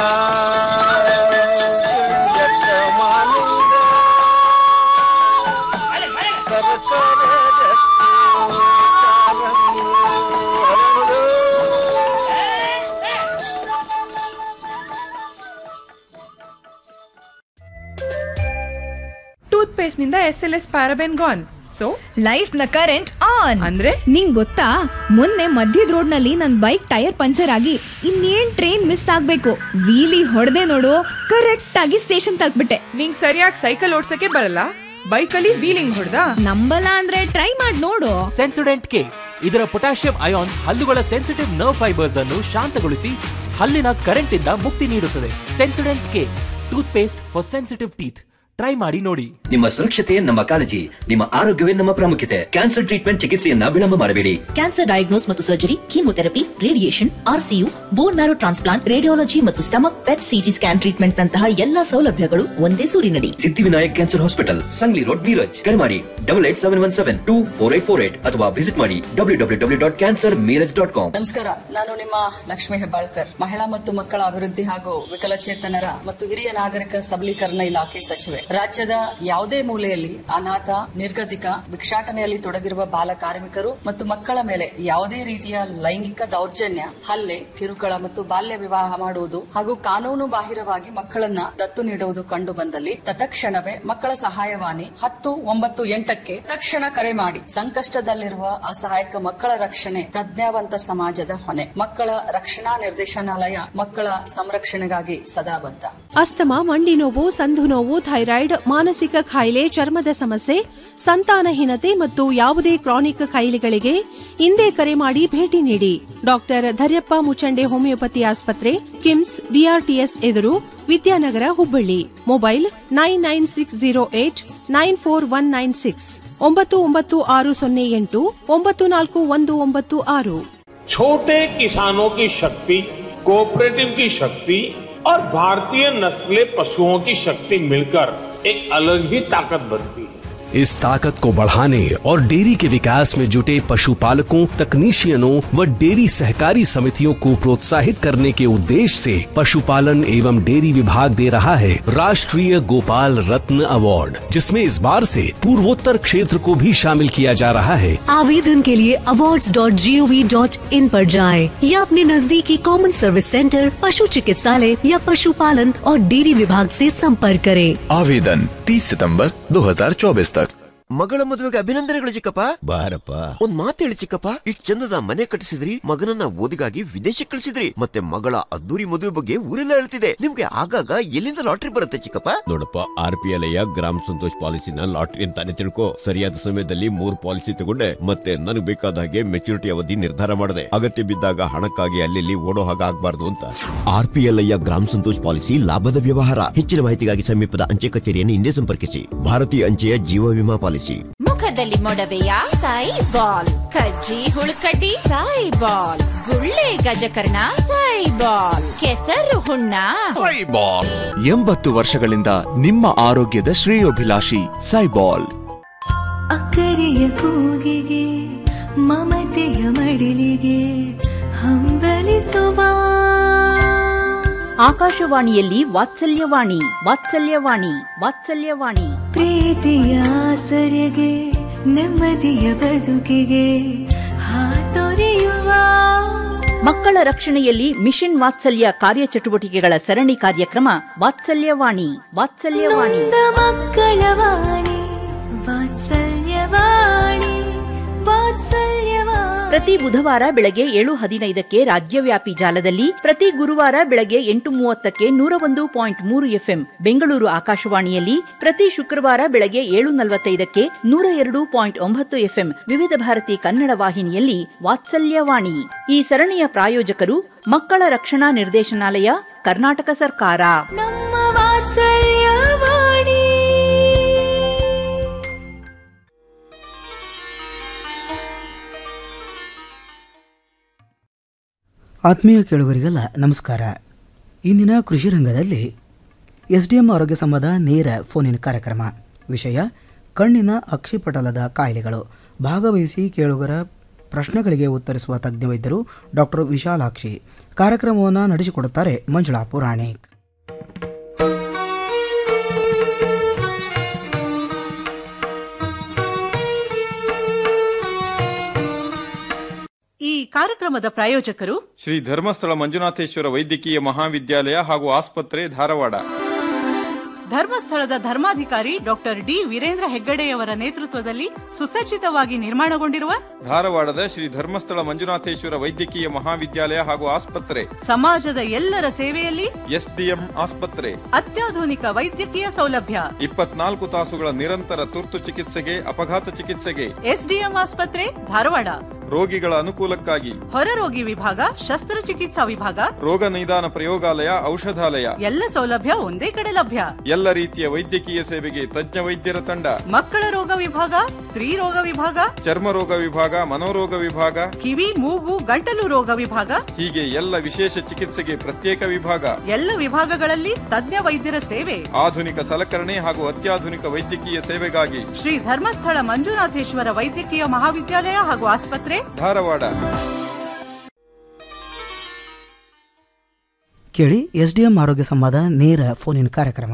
ಗಿಳಿಗಟ್ಟ ಮಾಲಿಂಗ ಸರಸರ ರತ್ನ ಚಾರಂಗಿ ಹರಡು. ಟೂತ್ ಪೇಸ್ಟ್ ನಿಂದ S L S paraben gone so life ನ ಕರೆಂಟ್ ಆನ್ ಅಂದ್ರೆ ನಿಂಗ್ ಗೊತ್ತಾ ಮೊನ್ನೆ ಮಧ್ಯದ ರೋಡ್ ನಲ್ಲಿ ನನ್ ಬೈಕ್ ಟೈರ್ ಪಂಚರ್ ಆಗಿ ಇನ್ನೇನ್ ಟ್ರೈನ್ ಮಿಸ್ ಆಗ್ಬೇಕು ವೀಲಿ ಹೊಡೆದೆ ನೋಡು ಕರೆಕ್ಟ್ ಆಗಿ ಸ್ಟೇಷನ್ ತಲುಪ್ಬಿಟ್ಟೆ ನಿಂಗ್ ಸರಿಯಾಗಿ ಸೈಕಲ್ ಓಡ್ಸಕ್ಕೆ ಬರಲ್ಲ ಬೈಕಲ್ಲಿ ವೀಲಿಂಗ್ ಹೊಡ್ದ ನಂಬಲ್ಲ ಅಂದ್ರೆ ಟ್ರೈ ಮಾಡ್ ನೋಡು ಸೆನ್ಸೊಡೆಂಟ್ ಕೆ ಇದರ ಪೊಟ್ಯಾಷಿಯಂ ಅಯಾನ್ಸ್ ಹಲ್ಲುಗಳ ಸೆನ್ಸಿಟಿವ್ ನರ್ವ್ ಫೈಬರ್ಸ್ ಅನ್ನು ಶಾಂತಗೊಳಿಸಿ ಹಲ್ಲಿನ ಕರೆಂಟ್ ಇಂದ ಮುಕ್ತಿ ನೀಡುತ್ತದೆ Sensodyne K toothpaste for sensitive teeth try ಮಾಡಿ ನೋಡಿ ನಿಮ್ಮ ಸುರಕ್ಷತೆ ನಮ್ಮ ಕಾಳಜಿ ನಿಮ್ಮ ಆರೋಗ್ಯವೇ ನಮ್ಮ ಪ್ರಾಮುಖ್ಯತೆ ಕ್ಯಾನ್ಸರ್ ಟ್ರೀಟ್ಮೆಂಟ್ ಚಿಕಿತ್ಸೆಯನ್ನ ವಿಳಂಬ ಮಾಡಬೇಡಿ ಕ್ಯಾನ್ಸರ್ ಡಯಾಗ್ನೋಸ್ ಮತ್ತು surgery chemotherapy radiation RCU bone marrow transplant radiology ಮತ್ತು stomach PET CT scan treatment ನಂತಹ ಎಲ್ಲಾ ಸೌಲಭ್ಯಗಳು ಒಂದೇ ಸೂರಿನಡಿ Siddhivinayak cancer hospital Sangli road Miraj ಕರೆ ಮಾಡಿ double eight seven one seven two four eight four eight ಅಥವಾ ವಿಸಿಟ್ ಮಾಡಿ W W W dot cancer Miraj dot com ನಮಸ್ಕಾರ ನಾನು ನಿಮ್ಮ ಲಕ್ಷ್ಮೀ ಹೆಬ್ಬಾಳ್ಕರ್ ಮಹಿಳಾ ಮತ್ತು ಮಕ್ಕಳ ಅಭಿವೃದ್ಧಿ ಹಾಗೂ ವಿಕಲಚೇತನರ ಮತ್ತು ಹಿರಿಯ ನಾಗರಿಕ ಸಬಲೀಕರಣ ಇಲಾಖೆ ಸಚಿವೆ ರಾಜ್ಯದ ಯಾವುದೇ ಮೂಲೆಯಲ್ಲಿ ಅನಾಥ ನಿರ್ಗತಿಕ ಭಿಕ್ಷಾಟನೆಯಲ್ಲಿ ತೊಡಗಿರುವ ಬಾಲ ಕಾರ್ಮಿಕರು ಮತ್ತು ಮಕ್ಕಳ ಮೇಲೆ ಯಾವುದೇ ರೀತಿಯ ಲೈಂಗಿಕ ದೌರ್ಜನ್ಯ ಹಲ್ಲೆ ಕಿರುಕುಳ ಮತ್ತು ಬಾಲ್ಯ ವಿವಾಹ ಮಾಡುವುದು ಹಾಗೂ ಕಾನೂನು ಬಾಹಿರವಾಗಿ ಮಕ್ಕಳನ್ನ ದತ್ತು ನೀಡುವುದು ಕಂಡು ಬಂದಲ್ಲಿ ತತ್ಕ್ಷಣವೇ ಮಕ್ಕಳ ಸಹಾಯವಾಣಿ ಹತ್ತು ಒಂಬತ್ತು ಎಂಟಕ್ಕೆ ತಕ್ಷಣ ಕರೆ ಮಾಡಿ ಸಂಕಷ್ಟದಲ್ಲಿರುವ ಅಸಹಾಯಕ ಮಕ್ಕಳ ರಕ್ಷಣೆ ಪ್ರಜ್ಞಾವಂತ ಸಮಾಜದ ಹೊಣೆ ಮಕ್ಕಳ ರಕ್ಷಣಾ ನಿರ್ದೇಶನಾಲಯ ಮಕ್ಕಳ ಸಂರಕ್ಷಣೆಗಾಗಿ ಸದಾ ಬದ್ಧ ಅಸ್ತಮಾ ಮಂಡಿ ನೋವು ಸಂಧು ನೋವು ಥೈರಾಯ್ಡ್ ಮಾನಸಿಕ ಕಾಯಿಲೆ ಚರ್ಮದ ಸಮಸ್ಯೆ ಸಂತಾನಹೀನತೆ ಮತ್ತು ಯಾವುದೇ ಕ್ರಾನಿಕ್ ಕಾಯಿಲೆಗಳಿಗೆ ಹಿಂದೆ ಕರೆ ಮಾಡಿ ಭೇಟಿ ನೀಡಿ ಡಾಕ್ಟರ್ ಧರ್ಯಪ್ಪ ಮುಚಂಡೆ ಹೋಮಿಯೋಪತಿ ಆಸ್ಪತ್ರೆ ಕಿಮ್ಸ್ ಬಿಆರ್ಟಿಎಸ್ ಎದುರು Vidyanagar Hubballi mobile nine nine six zero eight nine four one nine six ಒಂಬತ್ತು ಒಂಬತ್ತು ಆರು ಸೊನ್ನೆ ಎಂಟು ಒಂಬತ್ತು ನಾಲ್ಕು ಒಂದು ಒಂಬತ್ತು ಆರು छोटे किसानों की शक्ति कोऑपरेटिव की शक्ति और भारतीय नस्ले पशुओं की शक्ति मिलकर एक अलग ही ताकत बनती है इस ताकत को बढ़ाने और डेयरी के विकास में जुटे पशुपालकों तकनीशियनों व डेयरी सहकारी समितियों को प्रोत्साहित करने के उद्देश्य से पशुपालन एवं डेयरी विभाग दे रहा है राष्ट्रीय गोपाल रत्न अवार्ड जिसमें इस बार से पूर्वोत्तर क्षेत्र को भी शामिल किया जा रहा है आवेदन के लिए awards.gov.in पर जाएं या अपने नजदीकी कॉमन सर्विस सेंटर पशु चिकित्सालय या पशुपालन और डेयरी विभाग से संपर्क करें आवेदन 30 सितंबर 2024 तक ಮಗಳ ಮದುವೆಗೆ ಅಭಿನಂದನೆಗಳು ಚಿಕ್ಕಪ್ಪ ಬಾರಪ್ಪ ಒಂದ್ ಮಾತು ಹೇಳಿ ಚಿಕ್ಕಪ್ಪ ಇಷ್ಟ್ ಚಂದದ ಮನೆ ಕಟ್ಟಿಸಿದ್ರಿ ಮಗನನ್ನ ಓದಿಗಾಗಿ ವಿದೇಶಕ್ಕೆ ಕಳಿಸಿದ್ರಿ ಮತ್ತೆ ಮಗಳ ಅದ್ದೂರಿ ಮದುವೆ ಬಗ್ಗೆ ಊರೆಲ್ಲ ಹೇಳ್ತಿದೆ ನಿಮ್ಗೆ ಆಗಾಗ ಎಲ್ಲಿಂದ ಲಾಟ್ರಿ ಬರುತ್ತೆ ಚಿಕ್ಕಪ್ಪ ನೋಡಪ್ಪ ಆರ್ ಪಿ ಎಲ್ ಗ್ರಾಮ ಸಂತೋಷ್ ಪಾಲಿಸಿನ ಲಾಟ್ರಿ ಅಂತಾನೆ ತಿಳ್ಕೊ ಸರಿಯಾದ ಸಮಯದಲ್ಲಿ ಮೂರ್ ಪಾಲಿಸಿ ತಗೊಂಡೆ ಮತ್ತೆ ನನಗೆ ಬೇಕಾದ ಹಾಗೆ ಮೆಚುರಿಟಿ ಅವಧಿ ನಿರ್ಧಾರ ಮಾಡಿದೆ ಅಗತ್ಯ ಬಿದ್ದಾಗ ಹಣಕ್ಕಾಗಿ ಅಲ್ಲಿ ಓಡೋ ಹಾಗೆ ಆಗ್ಬಾರ್ದು ಅಂತ ಆರ್ ಪಿ ಎಲ್ ಗ್ರಾಮ ಸಂತೋಷ್ ಪಾಲಿಸಿ ಲಾಭದ ವ್ಯವಹಾರ ಹೆಚ್ಚಿನ ಮಾಹಿತಿಗಾಗಿ ಸಮೀಪದ ಅಂಚೆ ಕಚೇರಿಯನ್ನು ಹಿಂದೆ ಸಂಪರ್ಕಿಸಿ ಭಾರತೀಯ ಅಂಚೆಯ ಜೀವ ವಿಮಾ ಪಾಲಿಸಿ ಮುಖದಲ್ಲಿ ಮೊಡವೆಯ ಸಾಯಿ ಬಾಲ್ ಕಜ್ಜಿ ಹುಳುಕಡ್ಡಿ ಸಾಯಿ ಬಾಲ್ ಗುಳ್ಳೆ ಗಜಕರ್ಣ ಸಾಯಿ ಬಾಲ್ ಕೆಸರು ಹುಣ್ಣ ಎಂಬತ್ತು ವರ್ಷಗಳಿಂದ ನಿಮ್ಮ ಆರೋಗ್ಯದ ಶ್ರೇಯೋಭಿಲಾಷಿ ಸೈಬಾಲ್ ಅಕ್ಕರೆಯ ಕೂಗಿಗೆ ಮಮತೆಯ ಮಡಿಲಿಗೆ ಹಂಬಲಿಸುವ ಆಕಾಶವಾಣಿಯಲ್ಲಿ ವಾತ್ಸಲ್ಯವಾಣಿ ವಾತ್ಸಲ್ಯವಾಣಿ ವಾತ್ಸಲ್ಯವಾಣಿ ಪ್ರೀತಿಯ ಸರಿಗೆ ನೆಮ್ಮದಿಯ ಬದುಕಿಗೆ ಹಾತೊರೆಯುವ ಮಕ್ಕಳ ರಕ್ಷಣೆಯಲ್ಲಿ ಮಿಷನ್ ವಾತ್ಸಲ್ಯ ಕಾರ್ಯಚಟುವಟಿಕೆಗಳ ಸರಣಿ ಕಾರ್ಯಕ್ರಮ ವಾತ್ಸಲ್ಯವಾಣಿ ವಾತ್ಸಲ್ಯವಾಣಿ ನೊಂದ ಮಕ್ಕಳ ವಾಣಿ ವಾತ್ಸಲ್ಯವಾಣಿ ವಾತ್ಸಲ್ಯವಾಣಿ ಪ್ರತಿ ಬುಧವಾರ ಬೆಳಗ್ಗೆ ಏಳು ಹದಿನೈದಕ್ಕೆ ರಾಜ್ಯವ್ಯಾಪಿ ಜಾಲದಲ್ಲಿ ಪ್ರತಿ ಗುರುವಾರ ಬೆಳಗ್ಗೆ ಎಂಟು ಮೂವತ್ತಕ್ಕೆ ನೂರ ಒಂದು ಪಾಯಿಂಟ್ ಮೂರು ಎಫ್ಎಂ ಬೆಂಗಳೂರು ಆಕಾಶವಾಣಿಯಲ್ಲಿ ಪ್ರತಿ ಶುಕ್ರವಾರ ಬೆಳಗ್ಗೆ ಏಳು ನಲವತ್ತೈದಕ್ಕೆ ನೂರ ಎರಡು ಪಾಯಿಂಟ್ ಒಂಬತ್ತು ಎಫ್ಎಂ ವಿವಿಧ ಭಾರತಿ ಕನ್ನಡ ವಾಹಿನಿಯಲ್ಲಿ ವಾತ್ಸಲ್ಯವಾಣಿ ಈ ಸರಣಿಯ ಪ್ರಾಯೋಜಕರು ಮಕ್ಕಳ ರಕ್ಷಣಾ ನಿರ್ದೇಶನಾಲಯ ಕರ್ನಾಟಕ ಸರ್ಕಾರ ನಮ್ಮ ವಾತ್ಸಲ್ಯವಾಣಿ ಆತ್ಮೀಯ ಕೇಳುಗರಿಗೆಲ್ಲ ನಮಸ್ಕಾರ ಇಂದಿನ ಕೃಷಿ ರಂಗದಲ್ಲಿ ಎಸ್ ಡಿ ಎಂ ಆರೋಗ್ಯ ಸಂಬಂಧ ನೇರ ಫೋನಿನ ಕಾರ್ಯಕ್ರಮ ವಿಷಯ ಕಣ್ಣಿನ ಅಕ್ಷಿಪಟಲದ ಕಾಯಿಲೆಗಳು ಭಾಗವಹಿಸಿ ಕೇಳುಗರ ಪ್ರಶ್ನೆಗಳಿಗೆ ಉತ್ತರಿಸುವ ತಜ್ಞ ವೈದ್ಯರು ಡಾಕ್ಟರ್ ವಿಶಾಲಾಕ್ಷಿ ಕಾರ್ಯಕ್ರಮವನ್ನು ನಡೆಸಿಕೊಡುತ್ತಾರೆ ಮಂಜುಳಾ ಪುರಾಣಿಕ್ ಈ ಕಾರ್ಯಕ್ರಮದ ಪ್ರಾಯೋಜಕರು ಶ್ರೀ ಧರ್ಮಸ್ಥಳ ಮಂಜುನಾಥೇಶ್ವರ ವೈದ್ಯಕೀಯ ಮಹಾವಿದ್ಯಾಲಯ ಹಾಗೂ ಆಸ್ಪತ್ರೆ ಧಾರವಾಡ ಧರ್ಮಸ್ಥಳದ ಧರ್ಮಾಧಿಕಾರಿ ಡಾಕ್ಟರ್ ಡಿ ವೀರೇಂದ್ರ ಹೆಗ್ಗಡೆಯವರ ನೇತೃತ್ವದಲ್ಲಿ ಸುಸಜ್ಜಿತವಾಗಿ ನಿರ್ಮಾಣಗೊಂಡಿರುವ ಧಾರವಾಡದ ಶ್ರೀ ಧರ್ಮಸ್ಥಳ ಮಂಜುನಾಥೇಶ್ವರ ವೈದ್ಯಕೀಯ ಮಹಾವಿದ್ಯಾಲಯ ಹಾಗೂ ಆಸ್ಪತ್ರೆ ಸಮಾಜದ ಎಲ್ಲರ ಸೇವೆಯಲ್ಲಿ ಎಸ್ಡಿಎಂ ಆಸ್ಪತ್ರೆ ಅತ್ಯಾಧುನಿಕ ವೈದ್ಯಕೀಯ ಸೌಲಭ್ಯ ಇಪ್ಪತ್ನಾಲ್ಕು ತಾಸುಗಳ ನಿರಂತರ ತುರ್ತು ಚಿಕಿತ್ಸೆಗೆ ಅಪಘಾತ ಚಿಕಿತ್ಸೆಗೆ ಎಸ್ಡಿಎಂ ಆಸ್ಪತ್ರೆ ಧಾರವಾಡ ರೋಗಿಗಳ ಅನುಕೂಲಕ್ಕಾಗಿ ಹೊರರೋಗಿ ವಿಭಾಗ ಶಸ್ತ್ರಚಿಕಿತ್ಸಾ ವಿಭಾಗ ರೋಗ ನಿದಾನ ಪ್ರಯೋಗಾಲಯ ಔಷಧಾಲಯ ಎಲ್ಲ ಸೌಲಭ್ಯ ಒಂದೇ ಕಡೆ ಲಭ್ಯ ಎಲ್ಲ ರೀತಿಯ ವೈದ್ಯಕೀಯ ಸೇವೆಗೆ ತಜ್ಞ ವೈದ್ಯರ ತಂಡ ಮಕ್ಕಳ ರೋಗ ವಿಭಾಗ ಸ್ತ್ರೀ ರೋಗ ವಿಭಾಗ ಚರ್ಮ ರೋಗ ವಿಭಾಗ ಮನೋರೋಗ ವಿಭಾಗ ಕಿವಿ ಮೂಗು ಗಂಟಲು ರೋಗ ವಿಭಾಗ ಹೀಗೆ ಎಲ್ಲ ವಿಶೇಷ ಚಿಕಿತ್ಸೆಗೆ ಪ್ರತ್ಯೇಕ ವಿಭಾಗ ಎಲ್ಲ ವಿಭಾಗಗಳಲ್ಲಿ ತಜ್ಞ ವೈದ್ಯರ ಸೇವೆ ಆಧುನಿಕ ಸಲಕರಣೆ ಹಾಗೂ ಅತ್ಯಾಧುನಿಕ ವೈದ್ಯಕೀಯ ಸೇವೆಗಾಗಿ ಶ್ರೀ ಧರ್ಮಸ್ಥಳ ಮಂಜುನಾಥೇಶ್ವರ ವೈದ್ಯಕೀಯ ಮಹಾವಿದ್ಯಾಲಯ ಹಾಗೂ ಆಸ್ಪತ್ರೆ ಧಾರವಾಡ ಕೇಳಿ ಎಸ್ಡಿಎಂ ಆರೋಗ್ಯ ಸಂವಾದ ನೇರ ಫೋನಿನ ಕಾರ್ಯಕ್ರಮ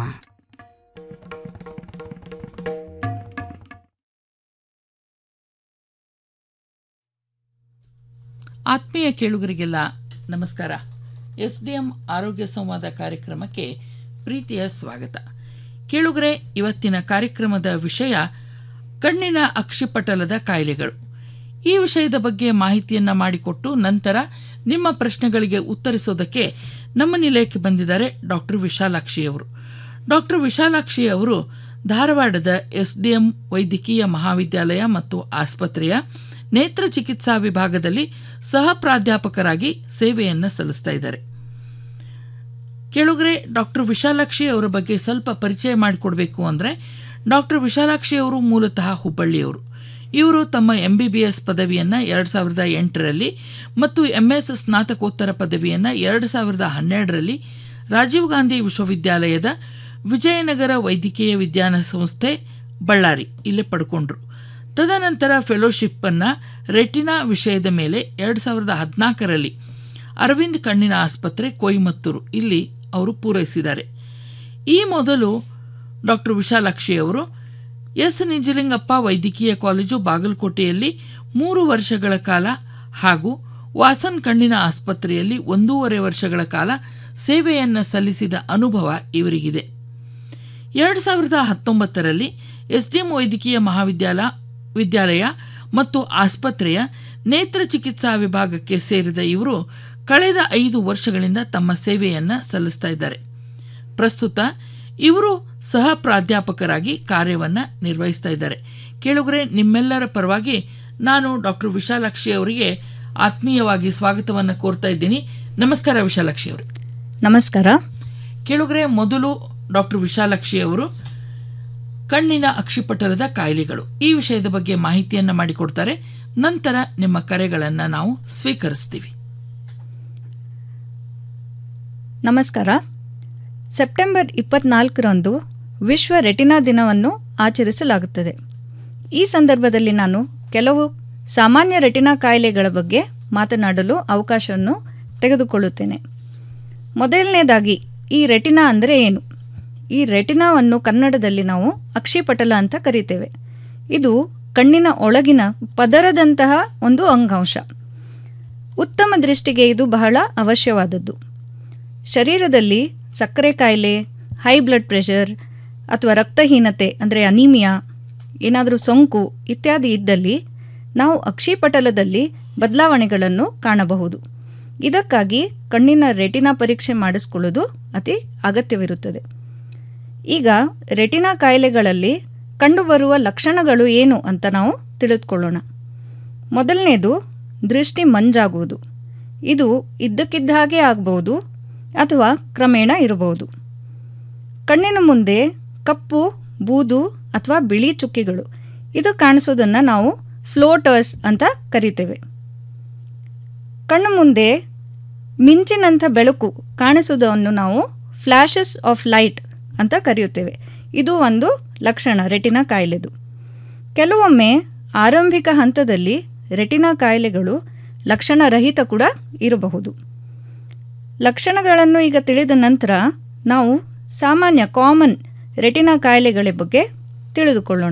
ಆತ್ಮೀಯ ಕೇಳುಗರಿಗೆಲ್ಲ ನಮಸ್ಕಾರ ಎಸ್ ಡಿ ಎಂ ಆರೋಗ್ಯ ಸಂವಾದ ಕಾರ್ಯಕ್ರಮಕ್ಕೆ ಪ್ರೀತಿಯ ಸ್ವಾಗತ ಕೇಳುಗರೆ ಇವತ್ತಿನ ಕಾರ್ಯಕ್ರಮದ ವಿಷಯ ಕಣ್ಣಿನ ಅಕ್ಷಿಪಟಲದ ಕಾಯಿಲೆಗಳು ಈ ವಿಷಯದ ಬಗ್ಗೆ ಮಾಹಿತಿಯನ್ನ ಮಾಡಿಕೊಟ್ಟು ನಂತರ ನಿಮ್ಮ ಪ್ರಶ್ನೆಗಳಿಗೆ ಉತ್ತರಿಸೋದಕ್ಕೆ ನಮ್ಮ ನಿಲಯಕ್ಕೆ ಬಂದಿದ್ದಾರೆ ಡಾಕ್ಟರ್ ವಿಶಾಲಾಕ್ಷಿ ಅವರು ಡಾಕ್ಟರ್ ವಿಶಾಲಾಕ್ಷಿ ಅವರು ಧಾರವಾಡದ ಎಸ್ಡಿಎಂ ವೈದ್ಯಕೀಯ ಮಹಾವಿದ್ಯಾಲಯ ಮತ್ತು ಆಸ್ಪತ್ರೆಯ ನೇತ್ರ ಚಿಕಿತ್ಸಾ ವಿಭಾಗದಲ್ಲಿ ಸಹ ಪ್ರಾಧ್ಯಾಪಕರಾಗಿ ಸೇವೆಯನ್ನು ಸಲ್ಲಿಸ್ತಾ ಇದ್ದಾರೆ ಕೇಳುಗರೆ ಡಾಕ್ಟರ್ ವಿಶಾಲಾಕ್ಷಿ ಅವರ ಬಗ್ಗೆ ಸ್ವಲ್ಪ ಪರಿಚಯ ಮಾಡಿಕೊಡ್ಬೇಕು ಅಂದರೆ ಡಾಕ್ಟರ್ ವಿಶಾಲಾಕ್ಷಿ ಅವರು ಮೂಲತಃ ಹುಬ್ಬಳ್ಳಿಯವರು ಇವರು ತಮ್ಮ ಎಂ ಬಿ ಬಿ ಎಸ್ ಪದವಿಯನ್ನು ಎರಡು ಸಾವಿರದ ಎಂಟರಲ್ಲಿ ಮತ್ತು ಎಂ ಎಸ್ ಸ್ನಾತಕೋತ್ತರ ಪದವಿಯನ್ನು ಎರಡು ಸಾವಿರದ ಹನ್ನೆರಡರಲ್ಲಿ ರಾಜೀವ್ ಗಾಂಧಿ ವಿಶ್ವವಿದ್ಯಾಲಯದ ವಿಜಯನಗರ ವೈದ್ಯಕೀಯ ವಿಜ್ಞಾನ ಸಂಸ್ಥೆ ಬಳ್ಳಾರಿ ಇಲ್ಲೇ ಪಡ್ಕೊಂಡ್ರು ತದನಂತರ ಫೆಲೋಶಿಪ್ಪನ್ನು ರೆಟಿನಾ ವಿಷಯದ ಮೇಲೆ ಎರಡು ಸಾವಿರದ ಹದಿನಾಲ್ಕರಲ್ಲಿ ಅರವಿಂದ್ ಕಣ್ಣಿನ ಆಸ್ಪತ್ರೆ ಕೊಯಮತ್ತೂರು ಇಲ್ಲಿ ಅವರು ಪೂರೈಸಿದ್ದಾರೆ ಈ ಮೊದಲು ಡಾಕ್ಟರ್ ವಿಶಾಲಾಕ್ಷಿ ಅವರು ಎಸ್ ನಿಜಲಿಂಗಪ್ಪ ವೈದ್ಯಕೀಯ ಕಾಲೇಜು ಬಾಗಲಕೋಟೆಯಲ್ಲಿ ಮೂರು ವರ್ಷಗಳ ಕಾಲ ಹಾಗೂ ವಾಸನ್ ಕಣ್ಣಿನ ಆಸ್ಪತ್ರೆಯಲ್ಲಿ ಒಂದೂವರೆ ವರ್ಷಗಳ ಕಾಲ ಸೇವೆಯನ್ನು ಸಲ್ಲಿಸಿದ ಅನುಭವ ಇವರಿಗಿದೆ ಎರಡು ಸಾವಿರದ ಹತ್ತೊಂಬತ್ತರಲ್ಲಿ ಎಸ್ಡಿಎಂ ವೈದ್ಯಕೀಯ ಮಹಾವಿದ್ಯಾಲಯ ವಿದ್ಯಾಲಯ ಮತ್ತು ಆಸ್ಪತ್ರೆಯ ನೇತ್ರ ಚಿಕಿತ್ಸಾ ವಿಭಾಗಕ್ಕೆ ಸೇರಿದ ಇವರು ಕಳೆದ ಐದು ವರ್ಷಗಳಿಂದ ತಮ್ಮ ಸೇವೆಯನ್ನು ಸಲ್ಲಿಸ್ತಾ ಇದ್ದಾರೆ ಪ್ರಸ್ತುತ ಇವರು ಸಹ ಪ್ರಾಧ್ಯಾಪಕರಾಗಿ ಕಾರ್ಯವನ್ನು ನಿರ್ವಹಿಸ್ತಾ ಇದ್ದಾರೆ ಕೇಳುಗರೆ ನಿಮ್ಮೆಲ್ಲರ ಪರವಾಗಿ ನಾನು ಡಾಕ್ಟರ್ ವಿಶಾಲಾಕ್ಷಿ ಅವರಿಗೆ ಆತ್ಮೀಯವಾಗಿ ಸ್ವಾಗತವನ್ನು ಕೋರ್ತಾ ಇದ್ದೀನಿ ನಮಸ್ಕಾರ ವಿಶಾಲಾಕ್ಷಿ ಅವರು ನಮಸ್ಕಾರ ಕೇಳುಗರೆ ಮೊದಲು ಡಾಕ್ಟರ್ ವಿಶಾಲಾಕ್ಷಿ ಅವರು ಕಣ್ಣಿನ ಅಕ್ಷಿಪಟಲದ ಕಾಯಿಲೆಗಳು ಈ ವಿಷಯದ ಬಗ್ಗೆ ಮಾಹಿತಿಯನ್ನು ಮಾಡಿಕೊಡ್ತಾರೆ ನಂತರ ನಿಮ್ಮ ಕರೆಗಳನ್ನು ನಾವು ಸ್ವೀಕರಿಸ್ತೀವಿ ನಮಸ್ಕಾರ ಸೆಪ್ಟೆಂಬರ್ ಇಪ್ಪತ್ನಾಲ್ಕರಂದು ವಿಶ್ವ ರೆಟಿನಾ ದಿನವನ್ನು ಆಚರಿಸಲಾಗುತ್ತದೆ ಈ ಸಂದರ್ಭದಲ್ಲಿ ನಾನು ಕೆಲವು ಸಾಮಾನ್ಯ ರೆಟಿನಾ ಕಾಯಿಲೆಗಳ ಬಗ್ಗೆ ಮಾತನಾಡಲು ಅವಕಾಶವನ್ನು ತೆಗೆದುಕೊಳ್ಳುತ್ತೇನೆ ಮೊದಲನೇದಾಗಿ ಈ ರೆಟಿನಾ ಅಂದರೆ ಏನು ಈ ರೆಟಿನಾವನ್ನು ಕನ್ನಡದಲ್ಲಿ ನಾವು ಅಕ್ಷಿಪಟಲ ಅಂತ ಕರಿತೇವೆ ಇದು ಕಣ್ಣಿನ ಒಳಗಿನ ಪದರದಂತಹ ಒಂದು ಅಂಗಾಂಶ ಉತ್ತಮ ದೃಷ್ಟಿಗೆ ಇದು ಬಹಳ ಅವಶ್ಯವಾದದ್ದು ಶರೀರದಲ್ಲಿ ಸಕ್ಕರೆ ಕಾಯಿಲೆ ಹೈ ಬ್ಲಡ್ ಪ್ರೆಷರ್ ಅಥವಾ ರಕ್ತಹೀನತೆ ಅಂದರೆ ಅನೀಮಿಯಾ ಏನಾದರೂ ಸೋಂಕು ಇತ್ಯಾದಿ ಇದ್ದಲ್ಲಿ ನಾವು ಅಕ್ಷಿಪಟಲದಲ್ಲಿ ಬದಲಾವಣೆಗಳನ್ನು ಕಾಣಬಹುದು ಇದಕ್ಕಾಗಿ ಕಣ್ಣಿನ ರೆಟಿನಾ ಪರೀಕ್ಷೆ ಮಾಡಿಸ್ಕೊಳ್ಳೋದು ಅತಿ ಅಗತ್ಯವಿರುತ್ತದೆ ಈಗ ರೆಟಿನಾ ಕಾಯಿಲೆಗಳಲ್ಲಿ ಕಂಡುಬರುವ ಲಕ್ಷಣಗಳು ಏನು ಅಂತ ನಾವು ತಿಳಿದುಕೊಳ್ಳೋಣ ಮೊದಲನೇದು ದೃಷ್ಟಿ ಮಂಜಾಗುವುದು ಇದು ಇದ್ದಕ್ಕಿದ್ದ ಹಾಗೆ ಆಗ್ಬೋದು ಅಥವಾ ಕ್ರಮೇಣ ಇರಬಹುದು ಕಣ್ಣಿನ ಮುಂದೆ ಕಪ್ಪು ಬೂದು ಅಥವಾ ಬಿಳಿ ಚುಕ್ಕಿಗಳು ಇದು ಕಾಣಿಸೋದನ್ನು ನಾವು ಫ್ಲೋಟರ್ಸ್ ಅಂತ ಕರಿತೇವೆ ಕಣ್ಣು ಮುಂದೆ ಮಿಂಚಿನಂಥ ಬೆಳಕು ಕಾಣಿಸೋದನ್ನು ನಾವು ಫ್ಲ್ಯಾಶಸ್ ಆಫ್ ಲೈಟ್ ಅಂತ ಕರೆಯುತ್ತೇವೆ ಇದು ಒಂದು ಲಕ್ಷಣ ರೆಟಿನಾ ಕಾಯಿಲೆದು ಕೆಲವೊಮ್ಮೆ ಆರಂಭಿಕ ಹಂತದಲ್ಲಿ ರೆಟಿನಾ ಕಾಯಿಲೆಗಳು ಲಕ್ಷಣರಹಿತ ಕೂಡ ಇರಬಹುದು ಲಕ್ಷಣಗಳನ್ನು ಈಗ ತಿಳಿದ ನಂತರ ನಾವು ಸಾಮಾನ್ಯ ಕಾಮನ್ ರೆಟಿನಾ ಕಾಯಿಲೆಗಳ ಬಗ್ಗೆ ತಿಳಿದುಕೊಳ್ಳೋಣ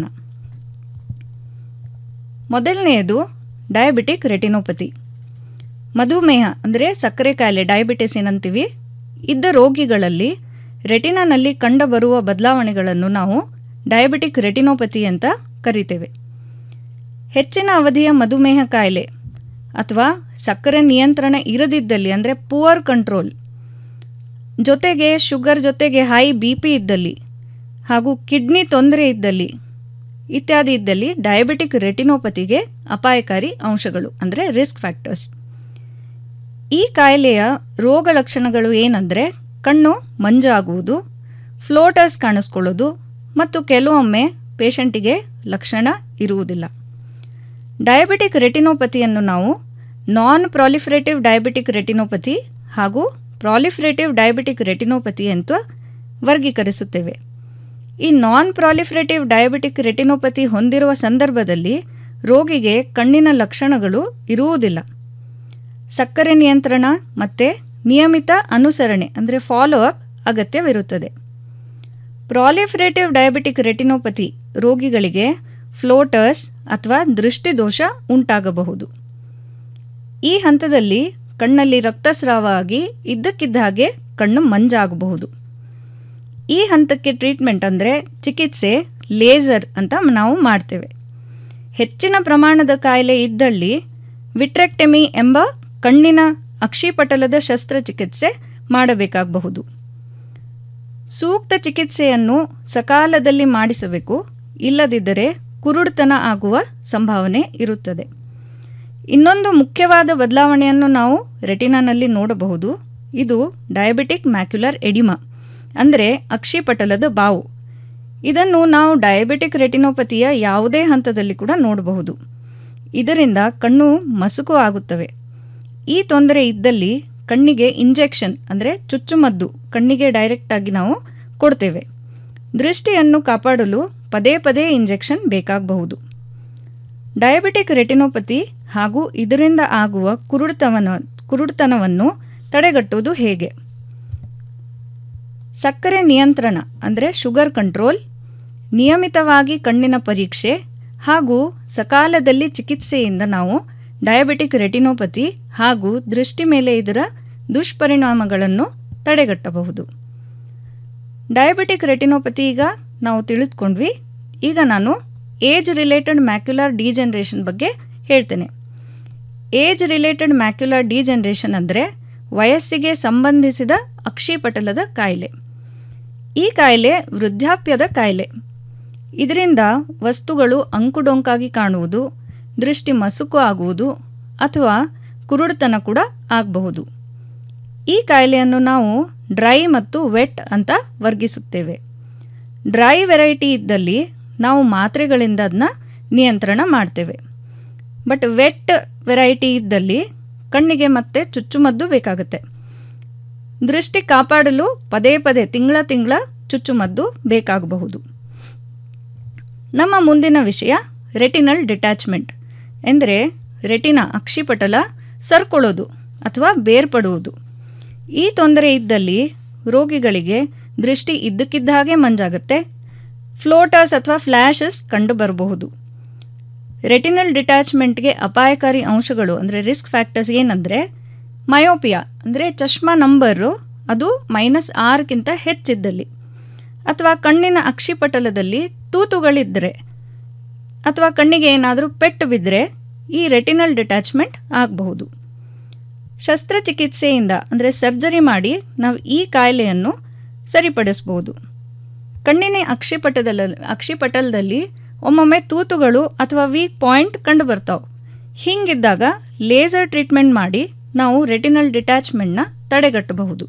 ಮೊದಲನೆಯದು ಡಯಾಬಿಟಿಕ್ ರೆಟಿನೋಪತಿ ಮಧುಮೇಹ ಅಂದರೆ ಸಕ್ಕರೆ ಕಾಯಿಲೆ ಡಯಾಬಿಟಿಸ್ ಏನಂತೀವಿ ಇದ್ದ ರೋಗಿಗಳಲ್ಲಿ ರೆಟಿನಾನಲ್ಲಿ ಕಂಡುಬರುವ ಬದಲಾವಣೆಗಳನ್ನು ನಾವು ಡಯಾಬಿಟಿಕ್ ರೆಟಿನೋಪತಿ ಅಂತ ಕರಿತೇವೆ ಹೆಚ್ಚಿನ ಅವಧಿಯ ಮಧುಮೇಹ ಕಾಯಿಲೆ ಅಥವಾ ಸಕ್ಕರೆ ನಿಯಂತ್ರಣ ಇರದಿದ್ದಲ್ಲಿ ಅಂದರೆ ಪುವರ್ ಕಂಟ್ರೋಲ್ ಜೊತೆಗೆ ಶುಗರ್ ಜೊತೆಗೆ ಹೈ ಬಿ ಪಿ ಇದ್ದಲ್ಲಿ ಹಾಗೂ ಕಿಡ್ನಿ ತೊಂದರೆ ಇದ್ದಲ್ಲಿ ಇತ್ಯಾದಿ ಇದ್ದಲ್ಲಿ ಡಯಾಬಿಟಿಕ್ ರೆಟಿನೋಪತಿಗೆ ಅಪಾಯಕಾರಿ ಅಂಶಗಳು ಅಂದರೆ ರಿಸ್ಕ್ ಫ್ಯಾಕ್ಟರ್ಸ್ ಈ ಕಾಯಿಲೆಯ ರೋಗ ಲಕ್ಷಣಗಳು ಏನಂದರೆ ಕಣ್ಣು ಮಂಜಾಗುವುದು ಫ್ಲೋಟರ್ಸ್ ಕಾಣಿಸ್ಕೊಳ್ಳೋದು ಮತ್ತು ಕೆಲವೊಮ್ಮೆ ಪೇಷಂಟಿಗೆ ಲಕ್ಷಣ ಇರುವುದಿಲ್ಲ ಡಯಾಬಿಟಿಕ್ ರೆಟಿನೋಪತಿಯನ್ನು ನಾವು ನಾನ್ ಪ್ರಾಲಿಫರೇಟಿವ್ ಡಯಾಬಿಟಿಕ್ ರೆಟಿನೋಪತಿ ಹಾಗೂ ಪ್ರಾಲಿಫರೇಟಿವ್ ಡಯಾಬಿಟಿಕ್ ರೆಟಿನೋಪತಿ ಅಂತ ವರ್ಗೀಕರಿಸುತ್ತೇವೆ ಈ ನಾನ್ ಪ್ರಾಲಿಫರೇಟಿವ್ ಡಯಾಬಿಟಿಕ್ ರೆಟಿನೋಪತಿ ಹೊಂದಿರುವ ಸಂದರ್ಭದಲ್ಲಿ ರೋಗಿಗೆ ಕಣ್ಣಿನ ಲಕ್ಷಣಗಳು ಇರುವುದಿಲ್ಲ ಸಕ್ಕರೆ ನಿಯಂತ್ರಣ ಮತ್ತು ನಿಯಮಿತ ಅನುಸರಣೆ ಅಂದರೆ ಫಾಲೋ ಅಪ್ ಅಗತ್ಯವಿರುತ್ತದೆ ಪ್ರಾಲಿಫರೇಟಿವ್ ಡಯಾಬಿಟಿಕ್ ರೆಟಿನೋಪತಿ ರೋಗಿಗಳಿಗೆ ಫ್ಲೋಟರ್ಸ್ ಅಥವಾ ದೃಷ್ಟಿದೋಷ ಉಂಟಾಗಬಹುದು ಈ ಹಂತದಲ್ಲಿ ಕಣ್ಣಲ್ಲಿ ರಕ್ತಸ್ರಾವ ಆಗಿ ಇದ್ದಕ್ಕಿದ್ದ ಹಾಗೆ ಕಣ್ಣು ಮಂಜಾಗಬಹುದು ಈ ಹಂತಕ್ಕೆ ಟ್ರೀಟ್ಮೆಂಟ್ ಅಂದರೆ ಚಿಕಿತ್ಸೆ ಲೇಸರ್ ಅಂತ ನಾವು ಮಾಡ್ತೇವೆ ಹೆಚ್ಚಿನ ಪ್ರಮಾಣದ ಕಾಯಿಲೆ ಇದ್ದಲ್ಲಿ ವಿಟ್ರೆಕ್ಟೆಮಿ ಎಂಬ ಕಣ್ಣಿನ ಅಕ್ಷಿಪಟಲದ ಶಸ್ತ್ರಚಿಕಿತ್ಸೆ ಮಾಡಬೇಕಾಗಬಹುದು ಸೂಕ್ತ ಚಿಕಿತ್ಸೆಯನ್ನು ಸಕಾಲದಲ್ಲಿ ಮಾಡಿಸಬೇಕು ಇಲ್ಲದಿದ್ದರೆ ಕುರುಡುತನ ಆಗುವ ಸಂಭಾವನೆ ಇರುತ್ತದೆ ಇನ್ನೊಂದು ಮುಖ್ಯವಾದ ಬದಲಾವಣೆಯನ್ನು ನಾವು ರೆಟಿನಾನಲ್ಲಿ ನೋಡಬಹುದು ಇದು ಡಯಾಬಿಟಿಕ್ ಮ್ಯಾಕ್ಯುಲರ್ ಎಡಿಮಾ ಅಂದರೆ ಅಕ್ಷಿಪಟಲದ ಬಾವು ಇದನ್ನು ನಾವು ಡಯಾಬಿಟಿಕ್ ರೆಟಿನೋಪತಿಯ ಯಾವುದೇ ಹಂತದಲ್ಲಿ ಕೂಡ ನೋಡಬಹುದು ಇದರಿಂದ ಕಣ್ಣು ಮಸುಕು ಆಗುತ್ತವೆ ಈ ತೊಂದರೆ ಇದ್ದಲ್ಲಿ ಕಣ್ಣಿಗೆ ಇಂಜೆಕ್ಷನ್ ಅಂದರೆ ಚುಚ್ಚುಮದ್ದು ಕಣ್ಣಿಗೆ ಡೈರೆಕ್ಟಾಗಿ ನಾವು ಕೊಡ್ತೇವೆ ದೃಷ್ಟಿಯನ್ನು ಕಾಪಾಡಲು ಪದೇ ಪದೇ ಇಂಜೆಕ್ಷನ್ ಬೇಕಾಗಬಹುದು ಡಯಾಬಿಟಿಕ್ ರೆಟಿನೋಪತಿ ಹಾಗೂ ಇದರಿಂದ ಆಗುವ ಕುರುಡುತವನ ಕುರುಡುತನವನ್ನು ತಡೆಗಟ್ಟುವುದು ಹೇಗೆ ಸಕ್ಕರೆ ನಿಯಂತ್ರಣ ಅಂದರೆ ಶುಗರ್ ಕಂಟ್ರೋಲ್ ನಿಯಮಿತವಾಗಿ ಕಣ್ಣಿನ ಪರೀಕ್ಷೆ ಹಾಗೂ ಸಕಾಲದಲ್ಲಿ ಚಿಕಿತ್ಸೆಯಿಂದ ನಾವು ಡಯಾಬಿಟಿಕ್ ರೆಟಿನೋಪತಿ ಹಾಗೂ ದೃಷ್ಟಿ ಮೇಲೆ ಇದರ ದುಷ್ಪರಿಣಾಮಗಳನ್ನು ತಡೆಗಟ್ಟಬಹುದು ಡಯಾಬಿಟಿಕ್ ರೆಟಿನೋಪತಿ ಈಗ ನಾವು ತಿಳಿದುಕೊಂಡ್ವಿ ಈಗ ನಾನು ಏಜ್ ರಿಲೇಟೆಡ್ ಮ್ಯಾಕ್ಯುಲರ್ ಡಿಜೆನ್ರೇಷನ್ ಬಗ್ಗೆ ಹೇಳ್ತೇನೆ ಏಜ್ ರಿಲೇಟೆಡ್ ಮ್ಯಾಕ್ಯುಲರ್ ಡಿಜೆನ್ರೇಷನ್ ಅಂದರೆ ವಯಸ್ಸಿಗೆ ಸಂಬಂಧಿಸಿದ ಅಕ್ಷಿಪಟಲದ ಕಾಯಿಲೆ ಈ ಕಾಯಿಲೆ ವೃದ್ಧಾಪ್ಯದ ಕಾಯಿಲೆ ಇದರಿಂದ ವಸ್ತುಗಳು ಅಂಕುಡೊಂಕಾಗಿ ಕಾಣುವುದು ದೃಷ್ಟಿ ಮಸುಕು ಆಗುವುದು ಅಥವಾ ಕುರುಡುತನ ಕೂಡ ಆಗಬಹುದು ಈ ಕಾಯಿಲೆಯನ್ನು ನಾವು ಡ್ರೈ ಮತ್ತು ವೆಟ್ ಅಂತ ವರ್ಗಿಸುತ್ತೇವೆ ಡ್ರೈ ವೆರೈಟಿ ಇದ್ದಲ್ಲಿ ನಾವು ಮಾತ್ರೆಗಳಿಂದ ಅದನ್ನ ನಿಯಂತ್ರಣ ಮಾಡ್ತೇವೆ ಬಟ್ ವೆಟ್ ವೆರೈಟಿ ಇದ್ದಲ್ಲಿ ಕಣ್ಣಿಗೆ ಮತ್ತೆ ಚುಚ್ಚುಮದ್ದು ಬೇಕಾಗುತ್ತೆ ದೃಷ್ಟಿ ಕಾಪಾಡಲು ಪದೇ ಪದೇ ತಿಂಗಳ ತಿಂಗಳ ಚುಚ್ಚುಮದ್ದು ಬೇಕಾಗಬಹುದು ನಮ್ಮ ಮುಂದಿನ ವಿಷಯ ರೆಟಿನಲ್ ಡಿಟ್ಯಾಚ್ಮೆಂಟ್ ಎಂದರೆ ರೆಟಿನ ಅಕ್ಷಿಪಟಲ ಸರ್ಕೊಳ್ಳೋದು ಅಥವಾ ಬೇರ್ಪಡುವುದು ಈ ತೊಂದರೆ ಇದ್ದಲ್ಲಿ ರೋಗಿಗಳಿಗೆ ದೃಷ್ಟಿ ಇದ್ದಕ್ಕಿದ್ದ ಹಾಗೆ ಮಂಜಾಗುತ್ತೆ ಫ್ಲೋಟರ್ಸ್ ಅಥವಾ ಫ್ಲ್ಯಾಶಸ್ ಕಂಡುಬರಬಹುದು ರೆಟಿನಲ್ ಡಿಟ್ಯಾಚ್ಮೆಂಟ್ಗೆ ಅಪಾಯಕಾರಿ ಅಂಶಗಳು ಅಂದರೆ ರಿಸ್ಕ್ ಫ್ಯಾಕ್ಟರ್ಸ್ ಏನಂದರೆ ಮಯೋಪಿಯಾ ಅಂದರೆ ಚಶ್ಮಾ ನಂಬರು ಅದು ಮೈನಸ್ ಆರ್ಗಿಂತ ಹೆಚ್ಚಿದ್ದಲ್ಲಿ ಅಥವಾ ಕಣ್ಣಿನ ಅಕ್ಷಿಪಟಲದಲ್ಲಿ ತೂತುಗಳಿದ್ದರೆ ಅಥವಾ ಕಣ್ಣಿಗೆ ಏನಾದರೂ ಪೆಟ್ಟು ಬಿದ್ದರೆ ಈ ರೆಟಿನಲ್ ಡಿಟ್ಯಾಚ್ಮೆಂಟ್ ಆಗಬಹುದು ಶಸ್ತ್ರಚಿಕಿತ್ಸೆಯಿಂದ ಅಂದರೆ ಸರ್ಜರಿ ಮಾಡಿ ನಾವು ಈ ಕಾಯಿಲೆಯನ್ನು ಸರಿಪಡಿಸ್ಬೋದು ಕಣ್ಣಿನ ಅಕ್ಷಿಪಟಲ ಅಕ್ಷಿಪಟಲದಲ್ಲಿ ಒಮ್ಮೊಮ್ಮೆ ತೂತುಗಳು ಅಥವಾ ವೀಕ್ ಪಾಯಿಂಟ್ ಕಂಡುಬರ್ತಾವೆ ಹೀಗಿದ್ದಾಗ ಲೇಸರ್ ಟ್ರೀಟ್ಮೆಂಟ್ ಮಾಡಿ ನಾವು ರೆಟಿನಲ್ ಡಿಟ್ಯಾಚ್ಮೆಂಟ್ನ ತಡೆಗಟ್ಟಬಹುದು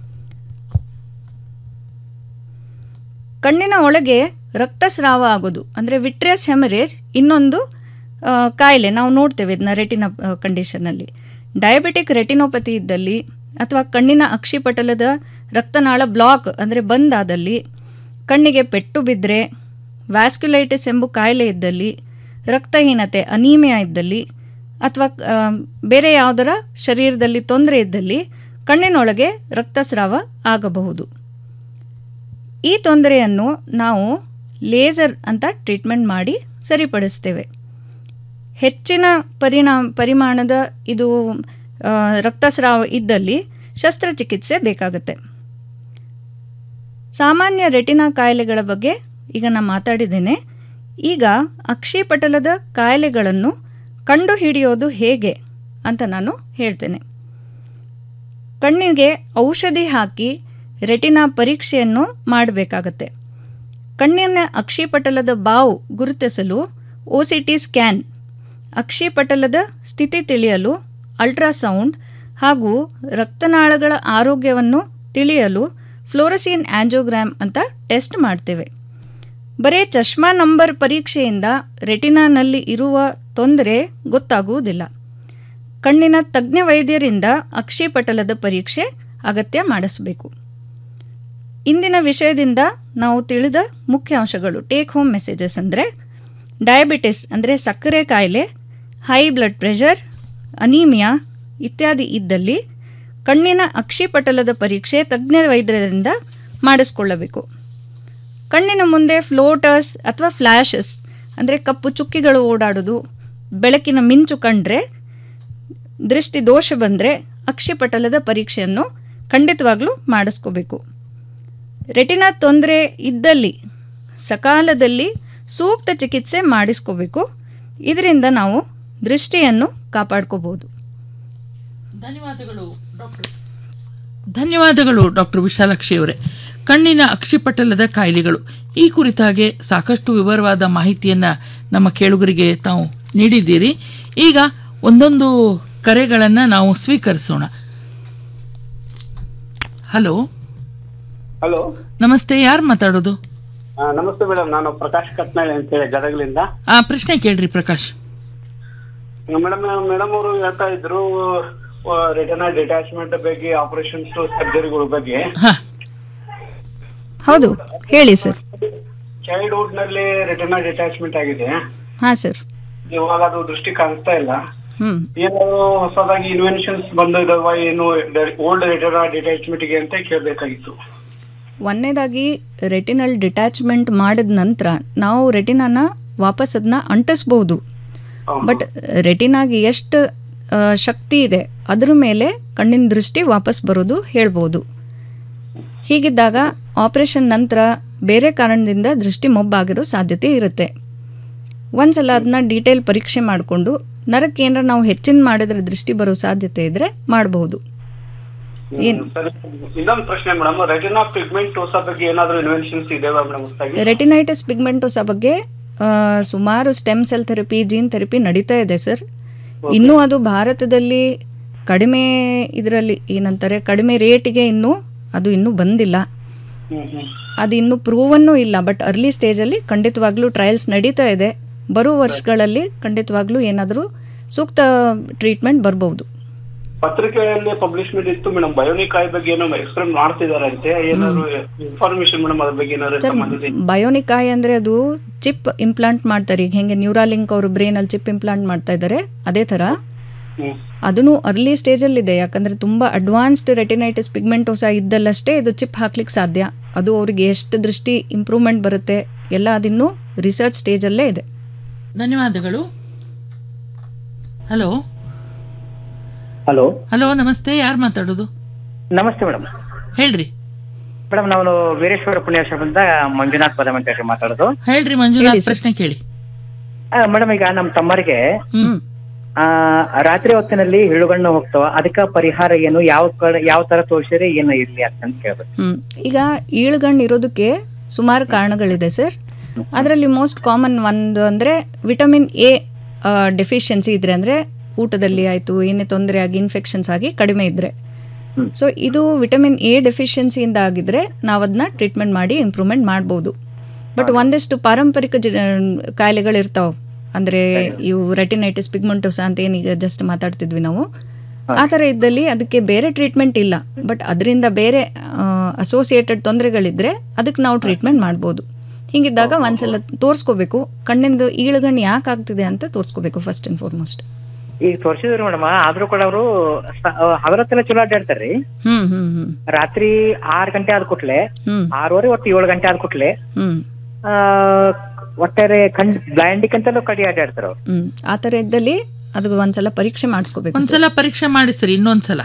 ಕಣ್ಣಿನ ಒಳಗೆ ರಕ್ತಸ್ರಾವ ಆಗೋದು ಅಂದರೆ ವಿಟ್ರಿಯಸ್ ಹೆಮರೇಜ್ ಇನ್ನೊಂದು ಆ, ಕಾಯಿಲೆ ನಾವು ನೋಡ್ತೇವೆ ಇದನ್ನ ರೆಟಿನ ಕಂಡೀಷನಲ್ಲಿ ಡಯಾಬಿಟಿಕ್ ರೆಟಿನೋಪತಿ ಇದ್ದಲ್ಲಿ ಅಥವಾ ಕಣ್ಣಿನ ಅಕ್ಷಿಪಟಲದ ರಕ್ತನಾಳ ಬ್ಲಾಕ್ ಅಂದರೆ ಬಂದಾದಲ್ಲಿ ಕಣ್ಣಿಗೆ ಪೆಟ್ಟು ಬಿದ್ದರೆ ವ್ಯಾಸ್ಕ್ಯುಲೈಟಿಸ್ ಎಂಬ ಕಾಯಿಲೆ ಇದ್ದಲ್ಲಿ ರಕ್ತಹೀನತೆ ಅನೀಮಿಯಾ ಇದ್ದಲ್ಲಿ ಅಥವಾ ಆ, ಬೇರೆ ಯಾವುದರ ಶರೀರದಲ್ಲಿ ತೊಂದರೆ ಇದ್ದಲ್ಲಿ ಕಣ್ಣಿನೊಳಗೆ ರಕ್ತಸ್ರಾವ ಆಗಬಹುದು ಈ ತೊಂದರೆಯನ್ನು ನಾವು ಲೇಸರ್ ಅಂತ ಟ್ರೀಟ್ಮೆಂಟ್ ಮಾಡಿ ಸರಿಪಡಿಸ್ತೇವೆ ಹೆಚ್ಚಿನ ಪರಿಣಾಮ ಪರಿಮಾಣದ ಇದು ಆ, ರಕ್ತಸ್ರಾವ ಇದ್ದಲ್ಲಿ ಶಸ್ತ್ರಚಿಕಿತ್ಸೆ ಬೇಕಾಗುತ್ತೆ ಸಾಮಾನ್ಯ ರೆಟಿನಾ ಕಾಯಿಲೆಗಳ ಬಗ್ಗೆ ಈಗ ನಾನು ಮಾತಾಡಿದ್ದೇನೆ ಈಗ ಅಕ್ಷಿಪಟಲದ ಕಾಯಿಲೆಗಳನ್ನು ಕಂಡುಹಿಡಿಯೋದು ಹೇಗೆ ಅಂತ ನಾನು ಹೇಳ್ತೇನೆ ಕಣ್ಣಿಗೆ ಔಷಧಿ ಹಾಕಿ ರೆಟಿನಾ ಪರೀಕ್ಷೆಯನ್ನು ಮಾಡಬೇಕಾಗತ್ತೆ ಕಣ್ಣಿನ ಅಕ್ಷಿಪಟಲದ ಬಾವು ಗುರುತಿಸಲು ಒ ಸಿ ಟಿ ಸ್ಕ್ಯಾನ್ ಅಕ್ಷಿಪಟಲದ ಸ್ಥಿತಿ ತಿಳಿಯಲು ಅಲ್ಟ್ರಾಸೌಂಡ್ ಹಾಗೂ ರಕ್ತನಾಳಗಳ ಆರೋಗ್ಯವನ್ನು ತಿಳಿಯಲು ಫ್ಲೋರಸಿನ್ ಆಂಜೋಗ್ರಾಮ್ ಅಂತ ಟೆಸ್ಟ್ ಮಾಡ್ತೇವೆ ಬರೀ ಚಶ್ಮಾ ನಂಬರ್ ಪರೀಕ್ಷೆಯಿಂದ ರೆಟಿನಾನಲ್ಲಿ ಇರುವ ತೊಂದರೆ ಗೊತ್ತಾಗುವುದಿಲ್ಲ ಕಣ್ಣಿನ ತಜ್ಞ ವೈದ್ಯರಿಂದ ಅಕ್ಷಿಪಟಲದ ಪರೀಕ್ಷೆ ಅಗತ್ಯ ಮಾಡಿಸಬೇಕು ಇಂದಿನ ವಿಷಯದಿಂದ ನಾವು ತಿಳಿದ ಮುಖ್ಯ ಅಂಶಗಳು ಟೇಕ್ ಹೋಮ್ ಮೆಸೇಜಸ್ ಅಂದರೆ ಡಯಾಬಿಟಿಸ್ ಅಂದರೆ ಸಕ್ಕರೆ ಕಾಯಿಲೆ ಹೈ ಬ್ಲಡ್ ಪ್ರೆಷರ್ ಅನೀಮಿಯಾ ಇತ್ಯಾದಿ ಇದ್ದಲ್ಲಿ ಕಣ್ಣಿನ ಅಕ್ಷಿಪಟಲದ ಪರೀಕ್ಷೆ ತಜ್ಞ ವೈದ್ಯರಿಂದ ಮಾಡಿಸ್ಕೊಳ್ಳಬೇಕು ಕಣ್ಣಿನ ಮುಂದೆ ಫ್ಲೋಟರ್ಸ್ ಅಥವಾ ಫ್ಲ್ಯಾಶಸ್ ಅಂದರೆ ಕಪ್ಪು ಚುಕ್ಕಿಗಳು ಓಡಾಡೋದು ಬೆಳಕಿನ ಮಿಂಚು ಕಂಡ್ರೆ ದೃಷ್ಟಿ ದೋಷ ಬಂದರೆ ಅಕ್ಷಿಪಟಲದ ಪರೀಕ್ಷೆಯನ್ನು ಖಂಡಿತವಾಗ್ಲೂ ಮಾಡಿಸ್ಕೋಬೇಕು ರೆಟಿನಾ ತೊಂದರೆ ಇದ್ದಲ್ಲಿ ಸಕಾಲದಲ್ಲಿ ಸೂಕ್ತ ಚಿಕಿತ್ಸೆ ಮಾಡಿಸ್ಕೋಬೇಕು ಇದರಿಂದ ನಾವು ದೃಷ್ಟಿಯನ್ನು ಕಾಪಾಡ್ಕೋಬಹುದು ಧನ್ಯವಾದಗಳು ಡಾಕ್ಟರ್ ಧನ್ಯವಾದಗಳು ಡಾಕ್ಟರ್ ವಿಶಾಲಾಕ್ಷಿ ಅವರೇ ಕಣ್ಣಿನ ಅಕ್ಷಿಪಟಲದ ಕಾಯಿಲೆಗಳು ಈ ಕುರಿತಾಗೆ ಸಾಕಷ್ಟು ವಿವರವಾದ ಮಾಹಿತಿಯನ್ನು ನಮ್ಮ ಕೇಳುಗರಿಗೆ ತಾವು ನೀಡಿದ್ದೀರಿ ಈಗ ಒಂದೊಂದು ಕರೆಗಳನ್ನು ನಾವು ಸ್ವೀಕರಿಸೋಣ ಹಲೋ ಹಲೋ ನಮಸ್ತೆ ಯಾರು ಮಾತಾಡೋದು ಆ, ನಮಸ್ತೆ ಮೇಡಮ್ ನಾನು ಪ್ರಕಾಶ್ ಕಟ್ನಾಳ್ ಅಂತೇಳಿ ಗದಗಲಿಂದ ಆ ಪ್ರಶ್ನೆ ಕೇಳ್ರಿ ಪ್ರಕಾಶ್ ಮೇಡಮ್ ಮೇಡಮ್ ಅವರು ಹೇಳ್ತಾ ಇದ್ರು ರಿಟರ್ನ್ ಡಿಟ್ಯಾಚ್ಮೆಂಟ್ ಬಗ್ಗೆ ಆಪರೇಷನ್ಸ್ ಸರ್ಜರಿಗಳ ಬಗ್ಗೆ ಹೌದು ಹೇಳಿ ಸರ್ ಚೈಲ್ಡ್ಹುಡ್ ನಲ್ಲಿ ರಿಟರ್ನ್ ಡಿಟ್ಯಾಚ್ಮೆಂಟ್ ಆಗಿದೆ ಹಾಂ ಸರ್ ಇವಾಗ ಅದು ದೃಷ್ಟಿ ಕಾಣಿಸ್ತಾ ಇಲ್ಲ ಹ್ಞೂ ಏನಾದ್ರು ಹೊಸದಾಗಿ ಇನ್ವೆನ್ಷನ್ಸ್ ಬಂದಿದಾವ ಏನು ಓಲ್ಡ್ ರಿಟರ್ನ್ ಡಿಟ್ಯಾಚ್ಮೆಂಟ್ ಗೆ ಅಂತ ಕೇಳಬೇಕಾಗಿತ್ತು ಒಂದನೇದಾಗಿ ರೆಟಿನಲ್ ಡಿಟ್ಯಾಚ್ಮೆಂಟ್ ಮಾಡಿದ ನಂತರ ನಾವು ರೆಟಿನಾನ ವಾಪಸ್ ಅದನ್ನ ಅಂಟಿಸ್ಬೋದು ಬಟ್ ರೆಟಿನಾಗಿ ಎಷ್ಟು ಆ, ಶಕ್ತಿ ಇದೆ ಅದ್ರ ಮೇಲೆ ಕಣ್ಣಿನ ದೃಷ್ಟಿ ವಾಪಸ್ ಬರೋದು ಹೇಳ್ಬೋದು ಹೀಗಿದ್ದಾಗ ಆಪರೇಷನ್ ನಂತರ ಬೇರೆ ಕಾರಣದಿಂದ ದೃಷ್ಟಿ ಮೊಬ್ಬಾಗಿರೋ ಸಾಧ್ಯತೆ ಇರುತ್ತೆ ಒಂದ್ಸಲ ಅದನ್ನ ಡೀಟೇಲ್ ಪರೀಕ್ಷೆ ಮಾಡಿಕೊಂಡು ನರಕ್ಕೆ ಏನಾರ ನಾವು ಹೆಚ್ಚಿನ ಮಾಡಿದ್ರೆ ದೃಷ್ಟಿ ಬರೋ ಸಾಧ್ಯತೆ ಇದ್ರೆ ಮಾಡಬಹುದು ಏನ್ ಸರಿ ಇನ್ನೊಂದು ಪ್ರಶ್ನೆ ಮೇಡಮ್ ರೆಟಿನಾ ಪಿಗ್ಮೆಂಟೋಸ ಬಗ್ಗೆ ಏನಾದ್ರು ಇನ್ವೆನ್ಷನ್ಸ್ ಇದಾವ ಮೇಡಮ್ ಹೊಸದಾಗಿ ರೆಟಿನೈಟಿಸ್ ಪಿಗ್ಮೆಂಟೋಸ ಬಗ್ಗೆ ಆ, ಸುಮಾರು stem cell therapy gene therapy ನಡೀತಾ ಇದೆ ಸರ್ ಇನ್ನೂ ಅದು ಭಾರತದಲ್ಲಿ ಕಡಿಮೆ ಇದರಲ್ಲಿ ಏನಂತಾರೆ ಕಡಿಮೆ ರೇಟಿಗೆ ಇನ್ನೂ ಅದು ಇನ್ನೂ ಬಂದಿಲ್ಲ ಅದು ಇನ್ನೂ ಪ್ರೂವನ್ನು ಇಲ್ಲ ಬಟ್ ಅರ್ಲಿ ಸ್ಟೇಜಲ್ಲಿ ಖಂಡಿತವಾಗ್ಲೂ ಟ್ರಯಲ್ಸ್ ನಡೀತಾ ಇದೆ ಬರೋ ವರ್ಷಗಳಲ್ಲಿ ಖಂಡಿತವಾಗ್ಲೂ ಏನಾದರೂ ಸೂಕ್ತ ಟ್ರೀಟ್ಮೆಂಟ್ ಬರ್ಬೋದು ಪತ್ರಿಕೆಯಲ್ಲಿ ಪಬ್ಲಿಷ್ಮೆಂಟ್ ಇತ್ತು ಮೇಡಮ್ ಬಯೋನಿಕ್ ಆಯ್ ಬಗ್ಗೆ ಏನೋ ಎಕ್ಸ್ಪ್ಲೇನ್ ಮಾಡ್ತಿದಾರಂತೆ ಏನಾದ್ರು ಇನ್ಫಾರ್ಮೇಶನ್ ಮೇಡಮ್ ಅದ್ರ ಬಗ್ಗೆ ಏನಾದ್ರು ಸರ್ ಸಂಬಂಧಿಸಿ ಬಯೋನಿಕ್ ಐ ಅಂದರೆ ಅದು ಚಿಪ್ ಇಂಪ್ಲಾಂಟ್ ಮಾಡ್ತಾರೆ ಈಗ ಹೆಂಗೆ ನ್ಯೂರಾಲಿಂಕ್ ಅವರು ಬ್ರೈನಲ್ಲಿ ಚಿಪ್ ಇಂಪ್ಲಾಂಟ್ ಮಾಡ್ತಾ ಇದ್ದಾರೆ ಅದೇ ಥರ ಅದನ್ನು ಅರ್ಲಿ ಸ್ಟೇಜಲ್ಲಿದೆ ಯಾಕಂದರೆ ತುಂಬ ಅಡ್ವಾನ್ಸ್ಡ್ ರೆಟಿನೈಟಿಸ್ ಪಿಗ್ಮೆಂಟೋಸ ಇದ್ದಲ್ಲಷ್ಟೇ ಇದು ಚಿಪ್ ಹಾಕ್ಲಿಕ್ಕೆ ಸಾಧ್ಯ ಅದು ಅವರಿಗೆ ಎಷ್ಟು ದೃಷ್ಟಿ ಇಂಪ್ರೂವ್ಮೆಂಟ್ ಬರುತ್ತೆ ಎಲ್ಲ ಅದಿನ್ನೂ ರಿಸರ್ಚ್ ಸ್ಟೇಜಲ್ಲೇ ಇದೆ ಧನ್ಯವಾದಗಳು ಹಲೋ ಹಲೋ ಹಲೋ ನಮಸ್ತೆ ಯಾರು ಮಾತಾಡೋದು ನಮಸ್ತೆ ಮೇಡಮ್ ಹೇಳ್ರಿ ಮೇಡಮ್ ನಾನು ವೀರೇಶ್ವರ ಪುಣ್ಯಾಶ್ರಮದಿಂದ ಮಂಜುನಾಥ್ ಪದಮ್ ಅಂತ ಹೇಳಿ ಮಾತಾಡೋದು ಹೇಳ್ರಿ ಮಂಜುನಾಥ್ ಪ್ರಶ್ನೆ ಕೇಳಿ ಮೇಡಮ್ ಈಗ ನಮ್ಮ ತಮ್ಮರಿಗೆ ಆ, ರಾತ್ರಿ ಹೊತ್ತಿನಲ್ಲಿ ಹಿಳುಗಣ್ಣು ಹೋಗ್ತಾವ ಅದಕ್ಕ ಪರಿಹಾರ ಏನು ಯಾವ ಕಡೆ ಯಾವ ತರ ತೋರಿಸಿದ್ರೆ ಏನು ಇರ್ಲಿ ಅಂತ ಕೇಳ್ಬೇಕು ಹ್ಮ್. ಈಗ ಈಳುಗಣ್ಣು ಇರೋದಕ್ಕೆ ಸುಮಾರು ಕಾರಣಗಳಿದೆ ಸರ್ ಅದರಲ್ಲಿ ಮೋಸ್ಟ್ ಕಾಮನ್ ಒಂದು ಅಂದರೆ ವಿಟಮಿನ್ ಎ ಡೆಫಿಷಿಯನ್ಸಿ ಇದ್ರೆ ಅಂದರೆ ಊಟದಲ್ಲಿ ಆಯಿತು ಏನೇ ತೊಂದರೆ ಆಗಿ ಇನ್ಫೆಕ್ಷನ್ಸ್ ಆಗಿ ಕಡಿಮೆ ಇದ್ದರೆ ಸೊ ಇದು ವಿಟಮಿನ್ ಎ ಡೆಫಿಷಿಯನ್ಸಿಯಿಂದ ಆಗಿದ್ರೆ ನಾವು ಅದನ್ನ ಟ್ರೀಟ್ಮೆಂಟ್ ಮಾಡಿ ಇಂಪ್ರೂವ್ಮೆಂಟ್ ಮಾಡ್ಬೋದು ಬಟ್ ಒಂದಿಷ್ಟು ಪಾರಂಪರಿಕ ಜ ಕಾಯಿಲೆಗಳಿರ್ತಾವೆ ಅಂದರೆ ಇವು ರೆಟಿನೈಟಿಸ್ ಪಿಗ್ಮೆಂಟೋಸ ಅಂತ ಏನೀಗ ಜಸ್ಟ್ ಮಾತಾಡ್ತಿದ್ವಿ ನಾವು ಆ ಥರ ಇದ್ದಲ್ಲಿ ಅದಕ್ಕೆ ಬೇರೆ ಟ್ರೀಟ್ಮೆಂಟ್ ಇಲ್ಲ ಬಟ್ ಅದರಿಂದ ಬೇರೆ ಅಸೋಸಿಯೇಟೆಡ್ ತೊಂದರೆಗಳಿದ್ರೆ ಅದಕ್ಕೆ ನಾವು ಟ್ರೀಟ್ಮೆಂಟ್ ಮಾಡ್ಬೋದು ಹೀಗಿದ್ದಾಗ ಒಂದ್ಸಲ ತೋರಿಸ್ಕೋಬೇಕು ಕಣ್ಣಿಂದು ಈಳುಗಣ್ಣು ಯಾಕೆ ಆಗ್ತಿದೆ ಅಂತ ತೋರಿಸ್ಕೋಬೇಕು ಫಸ್ಟ್ ಆ್ಯಂಡ್ ಫಾರ್ಮೋಸ್ಟ್ ಈಗ ತೋರ್ಸಿದ್ರಿ ಮೇಡಮ್ ಆದ್ರೂ ಕೂಡ ಅವರು ಹಗಲತ್ತೆಲ್ಲ ಚಲೋ ಅಡ್ಡಾಡ್ತಾರ್ರಿ ಹ್ಮ್ ಹ್ಮ್ ಹ್ಮ್ ರಾತ್ರಿ ಆರ್ ಗಂಟೆ ಆದ ಕೂಡ್ಲೆ ಹ್ಮ್ ಆರೂವರೆ ಒಟ್ಟು ಏಳು ಗಂಟೆ ಆದ ಕೂಡ್ಲೆ ಹ್ಮ್ ಆ, ಒಟ್ಟಾರೆ ಕಣ್ ಬ್ಲೈಂಡಿಕ್ ಅಂತೆಲ್ಲ ಕಡಿ ಅಡ್ಡಾಡ್ತಾರ ಅವ್ರು ಹ್ಮ್ ಆ ಥರ ಇದ್ದಲ್ಲಿ ಅದು ಒಂದ್ಸಲ ಪರೀಕ್ಷೆ ಮಾಡಿಸ್ಕೋಬೇಕು ಒಂದ್ಸಲ ಪರೀಕ್ಷೆ ಮಾಡಿಸ್ರಿ ಇನ್ನೊಂದ್ಸಲ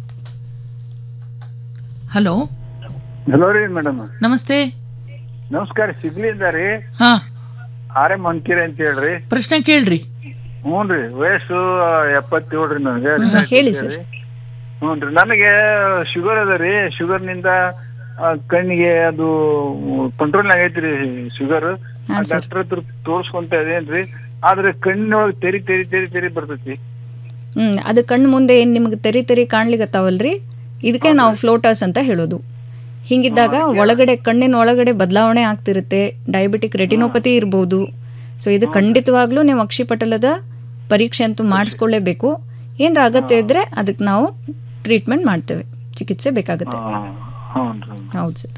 ಹಲೋ ಹಲೋ ರೀ ಮೇಡಮ್ ನಮಸ್ತೆ ನಮಸ್ಕಾರ ಸಿಗ್ಲಿಂದ ರೀ ಹಾ ಆರ್ ಎಂ ಅಂಕಿರಿ ಅಂತ ಹೇಳ್ರಿ ಪ್ರಶ್ನೆ ಕೇಳ್ರಿ ಹ್ಞೂನ್ರಿ ವಯಸ್ಸು ಎಪ್ಪತ್ತೇಳ್ರಿ ನನಗೆ ಹ್ಮ್, ಹೇಳಿ ಸರ್. ಹ್ಞೂನ್ರಿ ನನಗೆ ಶುಗರ್ ಅದ ರೀ ಶುಗರ್ ನಿಂದ ಆ, ಕಣ್ಣಿಗೆ ಅದು ಕಂಟ್ರೋಲ್ ಆಗೈತ್ರಿ ಶುಗರ್ ಹಾ, ಸರ್. ಡಾಕ್ಟರ್ ಹತ್ರ ತೋರ್ಸ್ಕೊಂತ ಇದೇನ್ರಿ ಆದ್ರೆ ಕಣ್ಣಿನೊಳಗೆ ತೆರಿ ತೆರಿ ತೆರಿ ತೆರಿ ಬರ್ತೈತಿ ಹ್ಮ್ ಅದು ಕಣ್ಣು ಮುಂದೆ ಏನು ನಿಮ್ಗೆ ತೆರಿ ತೆರಿ ಕಾಣ್ಲಿಕತ್ತಾವಲ್ರಿ ಇದಕ್ಕೆ ನಾವು ಫ್ಲೋಟರ್ಸ್ ಅಂತ ಹೇಳೋದು ಹಿಂಗಿದ್ದಾಗ ಒಳಗಡೆ ಕಣ್ಣಿನ ಒಳಗಡೆ ಬದಲಾವಣೆ ಆಗ್ತಿರುತ್ತೆ ಡಯಾಬಿಟಿಕ್ ರೆಟಿನೋಪತಿ ಇರ್ಬೋದು ಸೊ ಇದು ಖಂಡಿತವಾಗ್ಲೂ ನೀವು ಅಕ್ಷಿಪಟಲದ ಪರೀಕ್ಷೆ ಅಂತೂ ಮಾಡಿಸ್ಕೊಳ್ಳೇಬೇಕು ಏನರ ಅಗತ್ಯ ಇದ್ದರೆ ಅದಕ್ಕೆ ನಾವು ಟ್ರೀಟ್ಮೆಂಟ್ ಮಾಡ್ತೇವೆ ಚಿಕಿತ್ಸೆ ಬೇಕಾಗುತ್ತೆ ಹ್ಞೂನ್ರಿ ಹೌದು ಸರ್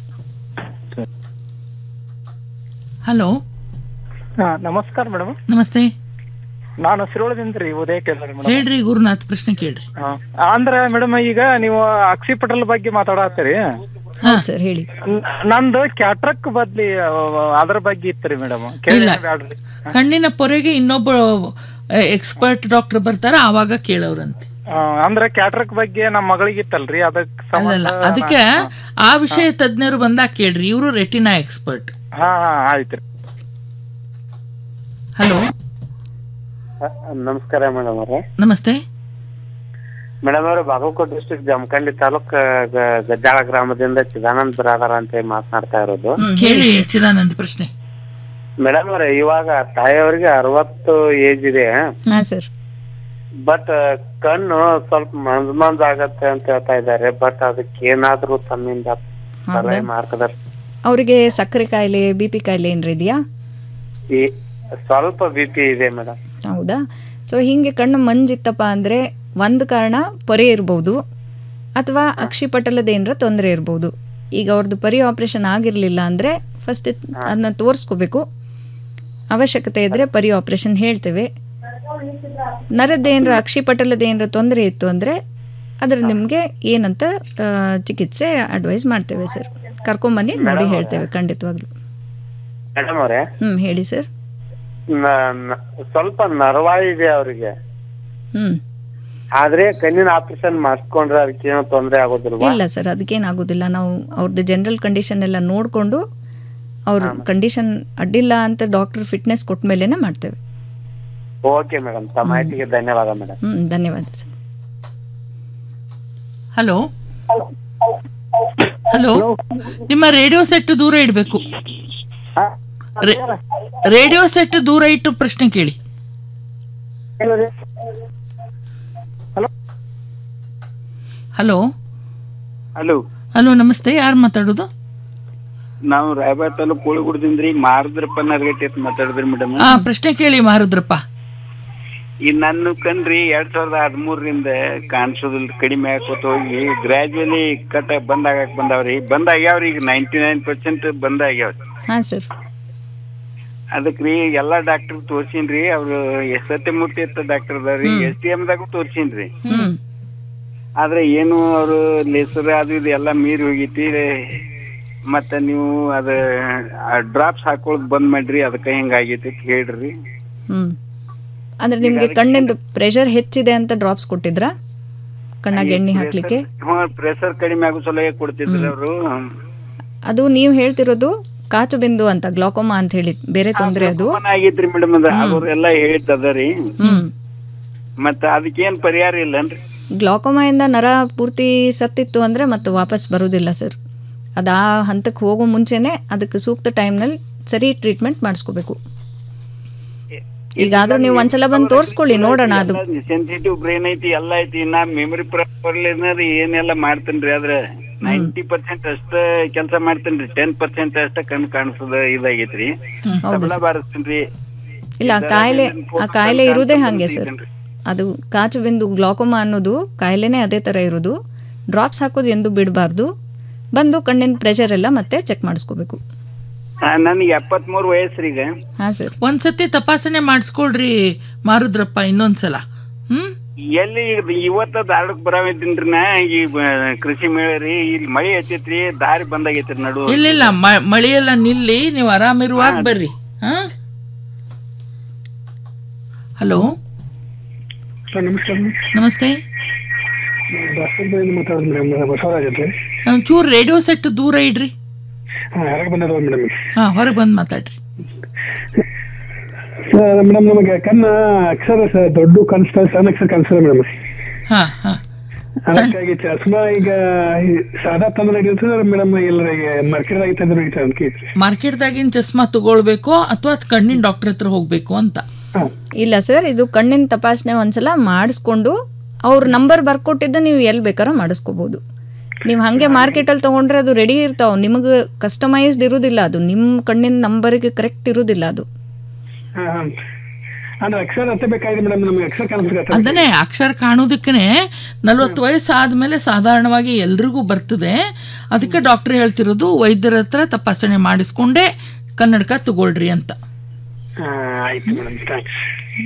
ಹಲೋ ಹಾ ನಮಸ್ಕಾರ ಮೇಡಮ್ ನಮಸ್ತೆ ನಾನು ಸಿರೋಳದಿಂದ ರೀ ಉದಯ ಟೇಲರ್ ಮೇಡಮ್ ಹೇಳ್ರಿ ಗುರುನಾಥ್ ಪ್ರಶ್ನೆ ಕೇಳ್ರಿ ಅಂದ್ರ ಮೇಡಮ್ ಈಗ ನೀವು ಅಕ್ಸಿಪಟಲ್ ಬಗ್ಗೆ ಮಾತಾಡತ್ತೀರಿ ಹೌದು ಸರ್ ಹೇಳಿ ನಂದು ಕ್ಯಾಟ್ರಕ್ ಬದ್ಲಿ ಆ, ಅದ್ರ ಬಗ್ಗೆ ಇತ್ರಿ ಮೇಡಮ್ ಇಲ್ಲ ಬ್ಯಾಡ್ರಿ ಕಣ್ಣಿನ ಪೊರೆಗೆ ಇನ್ನೊಬ್ಬ ಎಕ್ಸ್ಪರ್ಟ್ ಡಾಕ್ಟರ್ ಬರ್ತಾರ ಆವಾಗ ಕೇಳೋರಂತೆ ಆ, ಅಂದ್ರ ಕ್ಯಾಟ್ರಕ್ ಬಗ್ಗೆ ನಮ್ಮ ಮಗಳಿಗೆ ಇತ್ತಲ್ರಿ ಅದಕ್ ಅಲ್ಲಲ್ಲ ಸಂಬಂಧ ಅದಕ್ಕೆ ಆ ವಿಷಯ ತಜ್ಞರು ಬಂದಾಗ ಕೇಳ್ರಿ ಇವರು ರೆಟಿನಾ ಎಕ್ಸ್ಪರ್ಟ್ ಹಾ ಹಾ ಆಯ್ತ್ರಿ ಹಲೋ ನಮಸ್ಕಾರ ಮೇಡಮ್ ಅವ್ರೆ ನಮಸ್ತೆ ಮೇಡಮ್ ಅವ್ರೆ ಬಾಗಲಕೋಟೆ ಡಿಸ್ಟ್ರಿಕ್ಟ್ ಜಮಖಂಡಿ ತಾಲೂಕ್ ಗ- ಗಜ್ಜಾಳ ಗ್ರಾಮದಿಂದ ಚಿದಾನಂದ್ ಬ್ರಾದರ್ ಅಂತ ಹೇಳಿ ಮಾತನಾಡ್ತಾ ಇರೋದು ಹೇಳಿ ಚಿದಾನಂದ್ ಪ್ರಶ್ನೆ ಮೇಡಮ್ ಅವ್ರೆ ಇವಾಗ ತಾಯಿಯವ್ರಿಗೆ ಅರವತ್ತು ಏಜ್ ಇದೆ ಹಾ ಸರ್ ಬಟ್ ಕಣ್ಣು ಸ್ವಲ್ಪ ಮಂಜ್ ಮಂಜ್ ಆಗತ್ತೆ ಅಂತ ಹೇಳ್ತಾ ಇದ್ದಾರೆ ಬಟ್ ಅದಕ್ಕೆ ಏನಾದ್ರೂ ತಮ್ಮಿಂದ ಸಲಹೆ ಮಾರ್ಗದರ್ಶನ ಅವರಿಗೆ ಸಕ್ಕರೆ ಕಾಯಿಲೆ ಬಿ ಪಿ ಕಾಯಿಲೆ ಏನ್ರ ಇದೆಯಾ ಈ ಸ್ವಲ್ಪ ಬಿ ಪಿ ಇದೆ ಮೇಡಮ್ ಹೌದಾ ಸೊ ಹೀಗೆ ಕಣ್ಣು ಮಂಜಿತ್ತಪ್ಪ ಅಂದರೆ ಒಂದು ಕಾರಣ ಪೊರೆ ಇರ್ಬೋದು ಅಥವಾ ಅಕ್ಷಿಪಟಲದ ಏನರ ತೊಂದರೆ ಇರ್ಬೋದು ಈಗ ಅವ್ರದ್ದು ಪರಿ ಆಪ್ರೇಷನ್ ಆಗಿರಲಿಲ್ಲ ಅಂದರೆ ಫಸ್ಟ್ ಅದನ್ನ ತೋರಿಸ್ಕೋಬೇಕು ಅವಶ್ಯಕತೆ ಇದ್ದರೆ ಪರಿ ಆಪ್ರೇಷನ್ ಹೇಳ್ತೇವೆ ನರದ್ದು ಏನರ ಅಕ್ಷಿಪಟಲದ ಏನರ ತೊಂದರೆ ಇತ್ತು ಅಂದರೆ ಅದ್ರ ನಿಮಗೆ ಏನಂತ ಆ, ಚಿಕಿತ್ಸೆ ಅಡ್ವೈಸ್ ಮಾಡ್ತೇವೆ ಸರ್ ಕರ್ಕೊಂಬನ್ನಿ ನೋಡಿ ಹೇಳ್ತೇವೆ ಖಂಡಿತವಾಗ್ಲೂ ಮೇಡಮ್ ಅವ್ರೆ ಹ್ಞೂ ಹೇಳಿ ಸರ್ ನ- ನ- ಸ್ವಲ್ಪ ನರ್ವಾ ಇದೆ ಅವರಿಗೆ ಹ್ಞೂ ಆದ್ರೆ ಕಣ್ಣಿನ ಆಪರೇಷನ್ ಮಾಡಿಸ್ಕೊಂಡ್ರೆ ಅದಕ್ಕೆ ಏನೋ ತೊಂದರೆ ಆಗೋದಿಲ್ವಾ ಇಲ್ಲ ಸರ್ ಅದಕ್ಕೇನಾಗೋದಿಲ್ಲ ನಾವು ಅವ್ರದ್ದು ಜನರಲ್ ಕಂಡೀಷನ್ ಎಲ್ಲ ನೋಡಿಕೊಂಡು ಅವ್ರ ಕಂಡೀಷನ್ ಅಡ್ಡಿಲ್ಲ ಅಂತ ಡಾಕ್ಟರ್ ಫಿಟ್ನೆಸ್ ಕೊಟ್ಟ ಮೇಲೇನೆ ಮಾಡ್ತೇವೆ ಓಕೆ ಮೇಡಮ್ ತಮ್ಮ ಮಾಹಿತಿಗೆ ಧನ್ಯವಾದ ಮೇಡಮ್ ಹ್ಞೂ ಧನ್ಯವಾದ ಸರ್ ಹಲೋ ಹಲೋ ನಿಮ್ಮ ರೇಡಿಯೋ ಸೆಟ್ ದೂರ ಇಡಬೇಕು ರೇಡಿಯೋ ಸೆಟ್ ದೂರ ಇಟ್ಟು ಪ್ರಶ್ನೆ ಕೇಳಿ ಹಲೋ ಹಲೋ ಹಲೋ ನಮಸ್ತೆ ಯಾರು ಮಾತಾಡೋದು ನಾವು ರಾಯಬಾಗ್ ತಾಲೂಕ್ ಕೋಳಿಗುಡದಿಂದ್ರಿ ಮಾರದ್ರಪ್ಪ ನರ್ಗಟ್ಟಿ ಅಂತ ಮಾತಾಡಿದ್ರಿ ಮೇಡಮ್ ಆ ಪ್ರಶ್ನೆ ಕೇಳಿ ಮಾರುದ್ರಪ್ಪ ಈ ನನ್ನ ಕಣ್ರಿ ಎರಡ್ ಸಾವಿರದ ಹದಿಮೂರರಿಂದ ಕಾಣಿಸೋದಿಲ್ಲ ಕಡಿಮೆ ಆಕೋತ ಹೋಗಿ ಗ್ರಾಜುವಲಿ ಕಟ್ ಬಂದ್ ಆಗಕ್ ಬಂದಾವ್ರಿ ಬಂದ್ ಆಗ್ಯಾವ್ರಿ ಈಗ ನೈಂಟಿ ನೈನ್ ಪರ್ಸೆಂಟ್ ಬಂದ್ ಆಗ್ಯಾವ್ರಿ ಹಾಂ ಸರ್ ಅದಕ್ಕೆ ರೀ ಎಲ್ಲಾ ಡಾಕ್ಟರ್ ತೋರ್ಸಿನ್ರಿ ಅವ್ರು ಎಸ್ ಸತ್ಯಮೂರ್ತಿ ಅಂತ ಡಾಕ್ಟರ್ ಅದಾರಿ ಎಸ್ ಡಿ ದಾಗೂ ತೋರ್ಸಿನ್ರಿ ಹ್ಞೂ ಆದ್ರೆ ಏನು ಅವರು ಲೇಸರ್ ಅದು ಇದು ಎಲ್ಲ ಮೀರಿ ಹೋಗೈತಿ ಮತ್ತೆ ನೀವು ಅದ ಡ್ರಾಪ್ಸ್ ಹಾಕೊಳ್ಳೋದು ಬಂದ್ ಮಾಡ್ರಿ ಅದಕ್ಕೆ ಹಿಂಗಾಗೈತಿ ಅಂತ ಹೇಳ್ರಿ ಹ್ಞೂ ಅಂದರೆ ನಿಮಗೆ ಕಣ್ಣಿಂದು ಪ್ರೆಷರ್ ಹೆಚ್ಚಿದೆ ಅಂತ ಡ್ರಾಪ್ಸ್ ಕೊಟ್ಟಿದ್ರಾ ಕಣ್ಣಾಗ ಎಣ್ಣೆ ಹಾಕ್ಲಿಕ್ಕೆ ಪ್ರೆಷರ್ ಕಡಿಮೆ ಆಗೋ ಸಲಹೆ ಕೊಡ್ತಿದ್ರಿ ಅವರು ಅದು ನೀವು ಹೇಳ್ತಿರೋದು ಕಾಚು ಬಿಂದು ಅಂತ ಗ್ಲಾಕೋಮಾ ಅಂತ ಹೇಳಿ ಬೇರೆ ತೊಂದರೆ ಅದು ಆಗೈತ್ರಿ ಮೇಡಮ್ ಅದ ಅವ್ರೆಲ್ಲ ಹೇಳಿದ್ದದ ಹ್ಮ್ ಮತ್ತ ಅದಕ್ಕೇನ್ ಪರಿಹಾರ ಇಲ್ಲನ್ರಿ ಗ್ಲಾಕೋಮಾಯಿಂದ ನರ ಪೂರ್ತಿ ಸತ್ತಿತ್ತು ಅಂದರೆ ಮತ್ತೆ ವಾಪಸ್ ಬರೋದಿಲ್ಲ ಸರ್ ಅದು ಆ ಹಂತಕ್ಕೆ ಹೋಗೋ ಮುಂಚೆನೆ ಅದಕ್ಕೆ ಸೂಕ್ತ ಟೈಮ್ನಲ್ಲಿ ಸರಿ ಟ್ರೀಟ್ಮೆಂಟ್ ಮಾಡಿಸ್ಕೋಬೇಕು ಈಗಾದ್ರೂ ನೀವು ಒಂದ್ಸಲ ಬಂದು ತೋರಿಸ್ಕೊಳ್ಳಿ ನೋಡೋಣ ಅದು ಸೆನ್ಸಿಟಿವ್ ಬ್ರೈನ್ ಐತಿ ಎಲ್ಲ ಐತಿ ನಾ ಮೆಮರಿ ಪ್ರಾಪರ್ ಏನೆಲ್ಲ ಮಾಡ್ತೇನ್ರಿ ಆದ್ರೆ ನೈಂಟಿ ಪರ್ಸೆಂಟ್ ಅಷ್ಟ ಕೆಲಸ ಮಾಡ್ತೇನ್ರಿ ಟೆನ್ ಪರ್ಸೆಂಟ್ ಅಷ್ಟ ಕಣ್ ಕಾಣಿಸೋದ ಇದಾಗೈತ್ರಿ ಹೌದು ತಬಲ ಸರ್. ಬಾರಿಸ್ತೇನ್ರಿ ಇಲ್ಲ ಆ ಕಾಯಿಲೆ ಆ ಕಾಯಿಲೆ ಇರುವುದೇ ಹಾಗೆ ಸರ್ ಅದು ಕಾಚು ಬಿಂದು ಗ್ಲಾಕೋಮಾ ಅನ್ನೋದು ಕಾಯಿಲೆನೇ ಅದೇ ಥರ ಇರೋದು ಡ್ರಾಪ್ಸ್ ಹಾಕೋದು ಎಂದು ಬಿಡಬಾರ್ದು ಬಂದು ಕಣ್ಣಿನ ಪ್ರೆಷರ್ ಎಲ್ಲ ಮತ್ತೆ ಚೆಕ್ ಮಾಡಿಸ್ಕೋಬೇಕು ನನಗೆ ಎಪ್ಪತ್ಮೂರು ವಯಸ್ಸ್ರಿ ಈಗ ಹಾಂ ಸರ್ ಒಂದ್ಸತಿ ತಪಾಸಣೆ ಮಾಡಿಸ್ಕೊಳ್ರಿ ಮಾರುದ್ರಪ್ಪ ಇನ್ನೊಂದ್ಸಲ ಹ್ಮ್ ಎಲ್ಲಿ ಇವತ್ತ ದಾರಕ್ ಬರಾವಿದ್ದೀನ್ರಿ ನಾ ಈ ಬ- ಕೃಷಿ ಮೇಳ ರೀ ಇಲ್ಲಿ ಮಳಿ ಹತ್ತೈತ್ರಿ ದಾರಿ ಬಂದಾಗೈತ್ರಿ ನಡು ಇಲ್ಲಿಲ್ಲ ಮ- ಮಳೆಯೆಲ್ಲ ನಿಲ್ಲಿ ನೀವು ಆರಾಮಿರುವಾಗ ಬರ್ರಿ ಹಾ ಹಲೋ ಸರ್ ನಮಸ್ಕಾರ ನಮಸ್ತೆ ದಾಸರಬಾಯಿಂದ ಮಾತಾಡೋದು ಮೇಡಮ್ ಬಸವರಾಜ್ ಅಂತ ಒಂಚೂರು ರೇಡಿಯೋ ಸೆಟ್ ದೂರ ಇಡ್ರಿ ಹಾಂ ಹೊರಗೆ ಬಂದದ ಮೇಡಮ್ ಹಾ ಹೊರಗೆ ಬಂದು ಮಾತಾಡ್ರಿ ಮೇಡಮ್ ನಮಗೆ ಕಣ್ಣ ಅಕ್ಷರ ಸ- ದೊಡ್ಡ ಕಾಣಿಸ್ತಾ ಸಣ್ಣ ಅಕ್ಷರ ಕಾಣಿಸ್ತದೆ ಮೇಡಮ್ ಹಾ ಹಾ ಅದಕ್ಕಾಗಿ ಚಸ್ಮಾ ಈಗ ಈ ಸಾದಾ ತಂದ್ರೆ ಹಿಡಿತದೆ ಮೇಡಮ್ ಎಲ್ಲರಿಗೆ ಮಾರ್ಕೆಟ್ದಾಗಿ ತಂದ್ರೆ ಹಿಡಿತದೆ ಅಂತ ಕೇಳ್ರಿ ಮಾರ್ಕೆಟ್ದಾಗಿನ ಚಸ್ಮಾ ತಗೊಳ್ಬೇಕೋ ಅಥವಾ ಕಣ್ಣಿನ ಡಾಕ್ಟರ್ ಹತ್ರ ಹೋಗ್ಬೇಕು ಅಂತ ಇಲ್ಲ ಸರ್ ಇದು ಕಣ್ಣಿನ ತಪಾಸಣೆ ಒಂದ್ಸಲ ಮಾಡಿಸ್ಕೊಂಡು ಅವ್ರ ನಂಬರ್ ಬರ್ಕೊಟ್ಟಿದ್ದು ನೀವು ಎಲ್ಲಿ ಬೇಕಾದ್ರೂ ಮಾಡಿಸ್ಕೋಬೋದು ನೀವು ಹಾಗೆ ಮಾರ್ಕೆಟಲ್ಲಿ ತೊಗೊಂಡ್ರೆ ಅದು ರೆಡಿ ಇರ್ತಾವೆ ನಿಮಗೆ ಕಸ್ಟಮೈಸ್ಡ್ ಇರೋದಿಲ್ಲ ಅದು ನಿಮ್ಮ ಕಣ್ಣಿನ ನಂಬರಿಗೆ ಕರೆಕ್ಟ್ ಇರೋದಿಲ್ಲ ಅದು ಹಾಂ ಹಾಂ ಅಂದ್ರೆ ಅಕ್ಷರ ಹತ್ತಬೇಕಾಗಿದೆ ಮೇಡಮ್ ನಮಗೆ ಅಕ್ಷರ ಕಾಣಿಸ್ಬೇಕು ಅದನ್ನೇ ಅಕ್ಷರ ಕಾಣೋದಕ್ಕೇ ನಲ್ವತ್ತು ವಯಸ್ಸು ಆದಮೇಲೆ ಸಾಧಾರಣವಾಗಿ ಎಲ್ರಿಗೂ ಬರ್ತದೆ ಅದಕ್ಕೆ ಡಾಕ್ಟರ್ ಹೇಳ್ತಿರೋದು ವೈದ್ಯರ ಹತ್ರ ತಪಾಸಣೆ ಮಾಡಿಸ್ಕೊಂಡೇ ಕನ್ನಡಕ ತಗೊಳ್ರಿ ಅಂತ ಹಾಂ ಆಯ್ತು ಮೇಡಮ್ ಥ್ಯಾಂಕ್ಸ್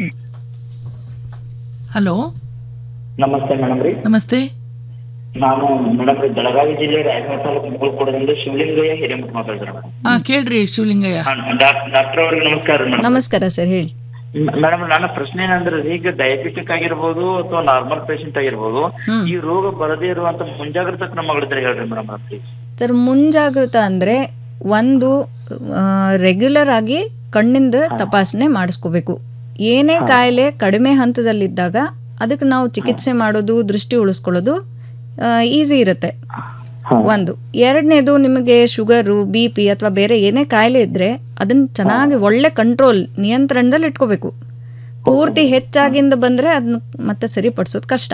ಹಲೋ ನಮಸ್ತೆ ಮೇಡಮ್ ರೀ ನಮಸ್ತೆ ನಾನು ಮೇಡಮ್ ರೀ ಬೆಳಗಾವಿ ಜಿಲ್ಲೆ ರಾಯಚೂರು ತಾಲೂಕು ಮುಗುಳ್ಕೋಡದಿಂದ ಶಿವಲಿಂಗಯ್ಯ ಹಿರೇಮಠ ಮಾತಾಡ್ತಾರೆ ಹಾ ಕೇಳ್ರಿ ಶಿವಲಿಂಗಯ್ಯ ಡಾಕ್ಟರ್ ಅವ್ರಿಗೆ ನಮಸ್ಕಾರ ಮೇಡಮ್ ನಮಸ್ಕಾರ ಸರ್ ಹೇಳಿ ಮೇಡಮ್ ನನ್ನ ಪ್ರಶ್ನೆ ಏನಂದ್ರೆ ಈಗ ಡಯಾಬಿಟಿಕ್ ಆಗಿರ್ಬೋದು ಅಥವಾ ನಾರ್ಮಲ್ ಪೇಷಂಟ್ ಆಗಿರ್ಬೋದು ಈ ರೋಗ ಬರದೇ ಇರುವಂತ ಮುಂಜಾಗ್ರತಾ ಕ್ರಮಗಳಿದ್ರೆ ಹೇಳ್ರಿ ಮೇಡಮ್ ಪ್ಲೀಸ್ ಸರ್ ಮುಂಜಾಗೃತ ಅಂದರೆ ಒಂದು ರೆಗ್ಯುಲರ್ ಆಗಿ ಕಣ್ಣಿಂದ ತಪಾಸಣೆ ಮಾಡಿಸ್ಕೋಬೇಕು ಏನೇ ಕಾಯಿಲೆ ಕಡಿಮೆ ಹಂತದಲ್ಲಿದ್ದಾಗ ಅದಕ್ಕೆ ನಾವು ಚಿಕಿತ್ಸೆ ಮಾಡೋದು ದೃಷ್ಟಿ ಉಳಿಸ್ಕೊಳ್ಳೋದು ಈಸಿ ಇರುತ್ತೆ ಒಂದು ಎರಡನೇದು ನಿಮಗೆ ಶುಗರು ಬಿ ಪಿ ಅಥವಾ ಬೇರೆ ಏನೇ ಕಾಯಿಲೆ ಇದ್ದರೆ ಅದನ್ನ ಚೆನ್ನಾಗಿ ಒಳ್ಳೆ ಕಂಟ್ರೋಲ್ ನಿಯಂತ್ರಣದಲ್ಲಿ ಇಟ್ಕೋಬೇಕು ಪೂರ್ತಿ ಹೆಚ್ಚಾಗಿಂದ ಬಂದರೆ ಅದನ್ನ ಮತ್ತೆ ಸರಿಪಡಿಸೋದು ಕಷ್ಟ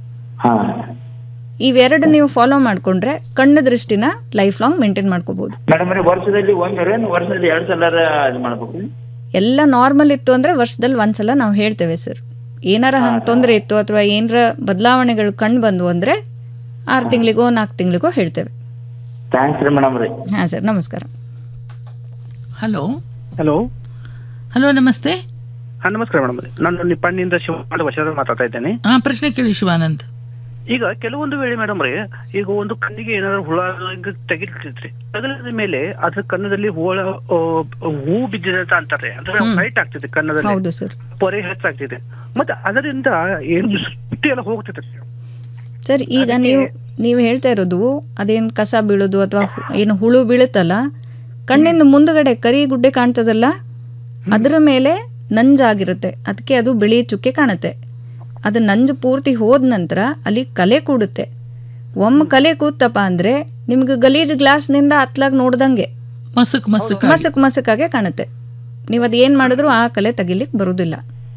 ಇವೆರಡು ನೀವು ಫಾಲೋ ಮಾಡಿಕೊಂಡ್ರೆ ಕಣ್ಣು ದೃಷ್ಟಿನ ಲೈಫ್ ಲಾಂಗ್ ಮೇಂಟೈನ್ ಮಾಡ್ಕೋಬಹುದು ಮೇಡಮ್ ರೀ ವರ್ಷದಲ್ಲಿ ಒಂದ್ಸರಿ ವರ್ಷದಲ್ಲಿ ಎರಡ್ ಸಲ ಇದು ಮಾಡ್ಬೇಕು ಎಲ್ಲ ನಾರ್ಮಲ್ ಇತ್ತು ಅಂದರೆ ವರ್ಷದಲ್ಲಿ ಒಂದ್ಸಲ ನಾವು ಹೇಳ್ತೇವೆ ಸರ್ ಏನಾರ ಹಂಗೆ ತೊಂದರೆ ಇತ್ತು ಅಥವಾ ಏನಾರ ಬದಲಾವಣೆಗಳು ಕಂಡು ಬಂದು ಅಂದರೆ ಆರು ತಿಂಗಳಿಗೋ ನಾಲ್ಕು ತಿಂಗಳಿಗೋ ಹೇಳ್ತೇವೆ ಥ್ಯಾಂಕ್ಸ್ ರೀ ಮೇಡಮ್ ರೀ ಹಾಂ ಸರ್ ನಮಸ್ಕಾರ ಹಲೋ ಹಲೋ ಹಲೋ ನಮಸ್ತೆ ಹಾ ನಮಸ್ಕಾರ ಮೇಡಮ್ ನಾನು ನಿಪ್ಪಣ್ಣಿಂದ ಶಿವಮೊಗ್ಗ ವಶದ ಮಾತಾಡ್ತಾ ಇದ್ದೇನೆ ಹಾ ಪ್ರಶ್ನೆ ಕೇಳಿ ಶಿವಾನಂದ್ ಈಗ ಕೆಲವೊಂದು ವೇಳೆ ಮೇಡಮ್ ರೀ ಈಗ ಒಂದು ಕಣ್ಣಿಗೆ ಏನಾದ್ರು ಹುಳ ಹಿಂಗ ತೆಗಿರ್ತೈತ್ರಿ ತಗಲಿದ ಮೇಲೆ ಅದ್ರ ಕನ್ನದಲ್ಲಿ ಹುಳ ಆ, ಹೂ ಬಿದ್ದಿದೆ ಅಂತ ಅಂತಾರೆ ಅಂದ್ರೆ ಫೈಟ್ ಆಗ್ತಿದೆ ಕನ್ನದಲ್ಲಿ ಹೌದು ಸರ್ ಪೊರೆ ಹೆಚ್ಚಾಗ್ತಿದೆ ಮತ್ತೆ ಅದರಿಂದ ಏನು ಸುಟ್ಟಿ ಎಲ್ಲ ಹೋಗ್ತೈತೆ ಸರ್ ಈಗ ನೀವು ನೀವು ಹೇಳ್ತಾ ಇರೋದು ಅದೇನು ಕಸ ಬೀಳೋದು ಅಥವಾ ಹು- ಏನು ಹುಳು ಬೀಳುತ್ತಲ್ಲ ಕಣ್ಣಿಂದ ಮುಂದ್ಗಡೆ ಕರಿ ಗುಡ್ಡೆ ಕಾಣ್ತದಲ್ಲ ಅದರ ಮೇಲೆ ನಂಜಾಗಿರುತ್ತೆ ಅದಕ್ಕೆ ಅದು ಬಿಳಿ ಚುಕ್ಕೆ ಕಾಣುತ್ತೆ ಅದು ನಂಜು ಪೂರ್ತಿ ಹೋದ ನಂತರ ಅಲ್ಲಿ ಕಲೆ ಕೂಡುತ್ತೆ ಒಮ್ಮೆ ಕಲೆ ಕೂತಪ್ಪ ಅಂದರೆ ನಿಮ್ಗೆ ಗಲೀಜು ಗ್ಲಾಸ್ನಿಂದ ಹತ್ಲಾಗ ನೋಡ್ದಂಗೆ ಮಸಕ್ ಮಸಕ್ ಮಸಕ್ ಮಸಕ್ಕಾಗೆ ಕಾಣುತ್ತೆ ನೀವು ಅದು ಏನು ಮಾಡಿದ್ರು ಆ ಕಲೆ ತೆಗಿಲಿಕ್ಕೆ ಬರೋದಿಲ್ಲ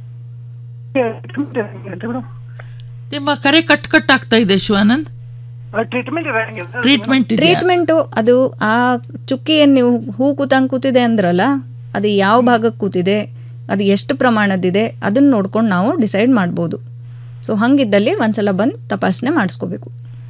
ನಿಮ್ಮ ಕರೆ ಕಟ್ ಕಟ್ ಆಗ್ತಾ ಇದೆ ಶಿವಾನಂದ್ ಟ್ರೀಟ್ಮೆಂಟ್ ಟ್ರೀಟ್ಮೆಂಟ್ ಇದೆಯಾ ಟ್ರೀಟ್ಮೆಂಟು ಅದು ಆ ಚುಕ್ಕಿ ಏನು ನೀವು ಹೂ ಕೂತಂಗೆ ಕೂತಿದೆ ಅಂದ್ರಲ್ಲ ಅದು ಯಾವ ಭಾಗಕ್ಕೆ ಕೂತಿದೆ ಅದು ಎಷ್ಟು ಪ್ರಮಾಣದಿದೆ ಅದನ್ನು ನೋಡ್ಕೊಂಡು ನಾವು ಡಿಸೈಡ್ ಮಾಡ್ಬೋದು ಸೊ ಹಂಗಿದ್ದಲ್ಲಿ ಒಂದ್ಸಲ ಬಂದು ತಪಾಸಣೆ ಮಾಡಿಸ್ಕೋಬೇಕು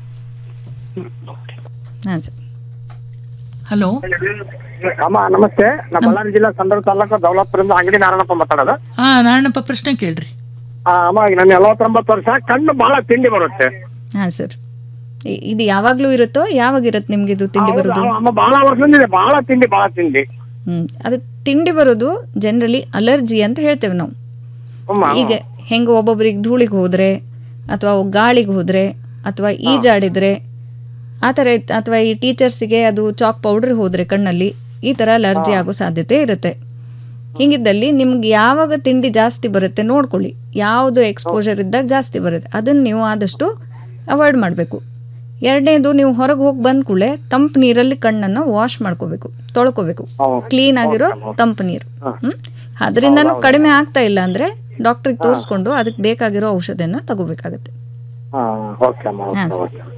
ಹಾಂ ಸರ್ ಹಲೋ ಅಮ್ಮ ನಮಸ್ತೆ ನಾ ಬಳ್ಳಾರಿ ಜಿಲ್ಲಾ ಸಂಡೂರು ತಾಲೂಕು ದೌಲತ್ಪುರದಿಂದ ಅಂಗಡಿ ನಾರಾಯಣಪ್ಪ ಮಾತಾಡೋದು ಹಾ ನಾರಾಯಣಪ್ಪ ಪ್ರಶ್ನೆ ಕೇಳ್ರಿ ಆ, ಅಮ್ಮ ಈಗ ನನ್ನ ನಲವತ್ತೊಂಬತ್ತು ವರ್ಷ ಕಣ್ಣು ಬಹಳ ತಿಂಡಿ ಬರುತ್ತೆ ಹಾಂ ಸರ್ ಇದು ಯಾವಾಗಲೂ ಇರುತ್ತೋ ಯಾವಾಗ ಇರುತ್ತೆ ನಿಮ್ಗೆ ಇದು ತಿಂಡಿ ಹೌದು, ಬರೋದು ಅಮ್ಮ ಬಹಳ ವರ್ಷದಿಂದ ಇದೆ ಬಹಳ ತಿಂಡಿ ಬಹಳ ತಿಂಡಿ ಹ್ಮ್ ಅದು ತಿಂಡಿ ಬರೋದು ಜನರಲಿ ಅಲರ್ಜಿ ಅಂತ ಹೇಳ್ತೇವೆ ನಾವು ಹ್ಮ್, ಈಗ ಹೆಂಗೆ ಒಬ್ಬೊಬ್ರಿಗೆ ಧೂಳಿಗೆ ಹೋದ್ರೆ ಅಥವಾ ಗಾಳಿಗೆ ಹೋದ್ರೆ ಅಥವಾ ಈಜಾಡಿದ್ರೆ ಆ ಥರ ಇತ್- ಅಥವಾ ಈ ಟೀಚರ್ಸಿಗೆ ಅದು ಚಾಕ್ ಪೌಡರ್ ಹೋದ್ರೆ ಕಣ್ಣಲ್ಲಿ ಈ ಥರ ಅಲರ್ಜಿ ಆಗೋ ಸಾಧ್ಯತೆ ಇರುತ್ತೆ ಹೀಗಿದ್ದಲ್ಲಿ ನಿಮ್ಗೆ ಯಾವಾಗ ತಿಂಡಿ ಜಾಸ್ತಿ ಬರುತ್ತೆ ನೋಡ್ಕೊಳ್ಳಿ ಯಾವುದು ಎಕ್ಸ್ಪೋಜರ್ ಇದ್ದಾಗ ಜಾಸ್ತಿ ಬರುತ್ತೆ ಅದನ್ನು ನೀವು ಆದಷ್ಟು ಅವಾಯ್ಡ್ ಮಾಡಬೇಕು ಎರಡನೇದು ನೀವು ಹೊರಗೆ ಹೋಗಿ ಬಂದ ಕೂಡಲೇ ತಂಪು ನೀರಲ್ಲಿ ಕಣ್ಣನ್ನು ವಾಶ್ ಮಾಡ್ಕೋಬೇಕು ತೊಳ್ಕೊಬೇಕು ಕ್ಲೀನ್ ಆಗಿರೋ ತಂಪು ನೀರು ಹ್ಮ್ ಅದರಿಂದನೂ ಕಡಿಮೆ ಆಗ್ತಾ ಇಲ್ಲ ಅಂದ್ರೆ ಡಾಕ್ಟ್ರಿಗೆ ತೋರಿಸ್ಕೊಂಡು ಅದಕ್ಕೆ ಬೇಕಾಗಿರೋ ಔಷಧಿಯನ್ನು ತಗೋಬೇಕಾಗುತ್ತೆ ಹಾ ಓಕೆ ಅಮ್ಮ ಹಾಂ okay sir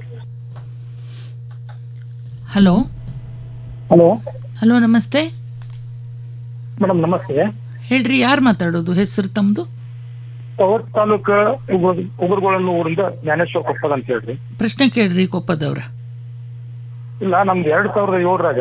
hello hello hello ನಮಸ್ತೆ ಮೇಡಮ್ ನಮಸ್ತೆ ಹೇಳ್ರಿ ಯಾರು ಮಾತಾಡೋದು ಹೆಸರು ತಮ್ಮದು ಪವರ್ ತಾಲೂಕು ಉಗುರುಗಳನ್ನು ಊರಿಂದ ಜ್ಞಾನೇಶ್ವರ ಕೊಪ್ಪದ ಅಂತ ಹೇಳ್ರಿ ಪ್ರಶ್ನೆ ಕೇಳ್ರಿ ಕೊಪ್ಪದವ್ರ ಇಲ್ಲ ನಮ್ದು ಎರಡ್ ಸಾವಿರದ ಏಳರಾಗ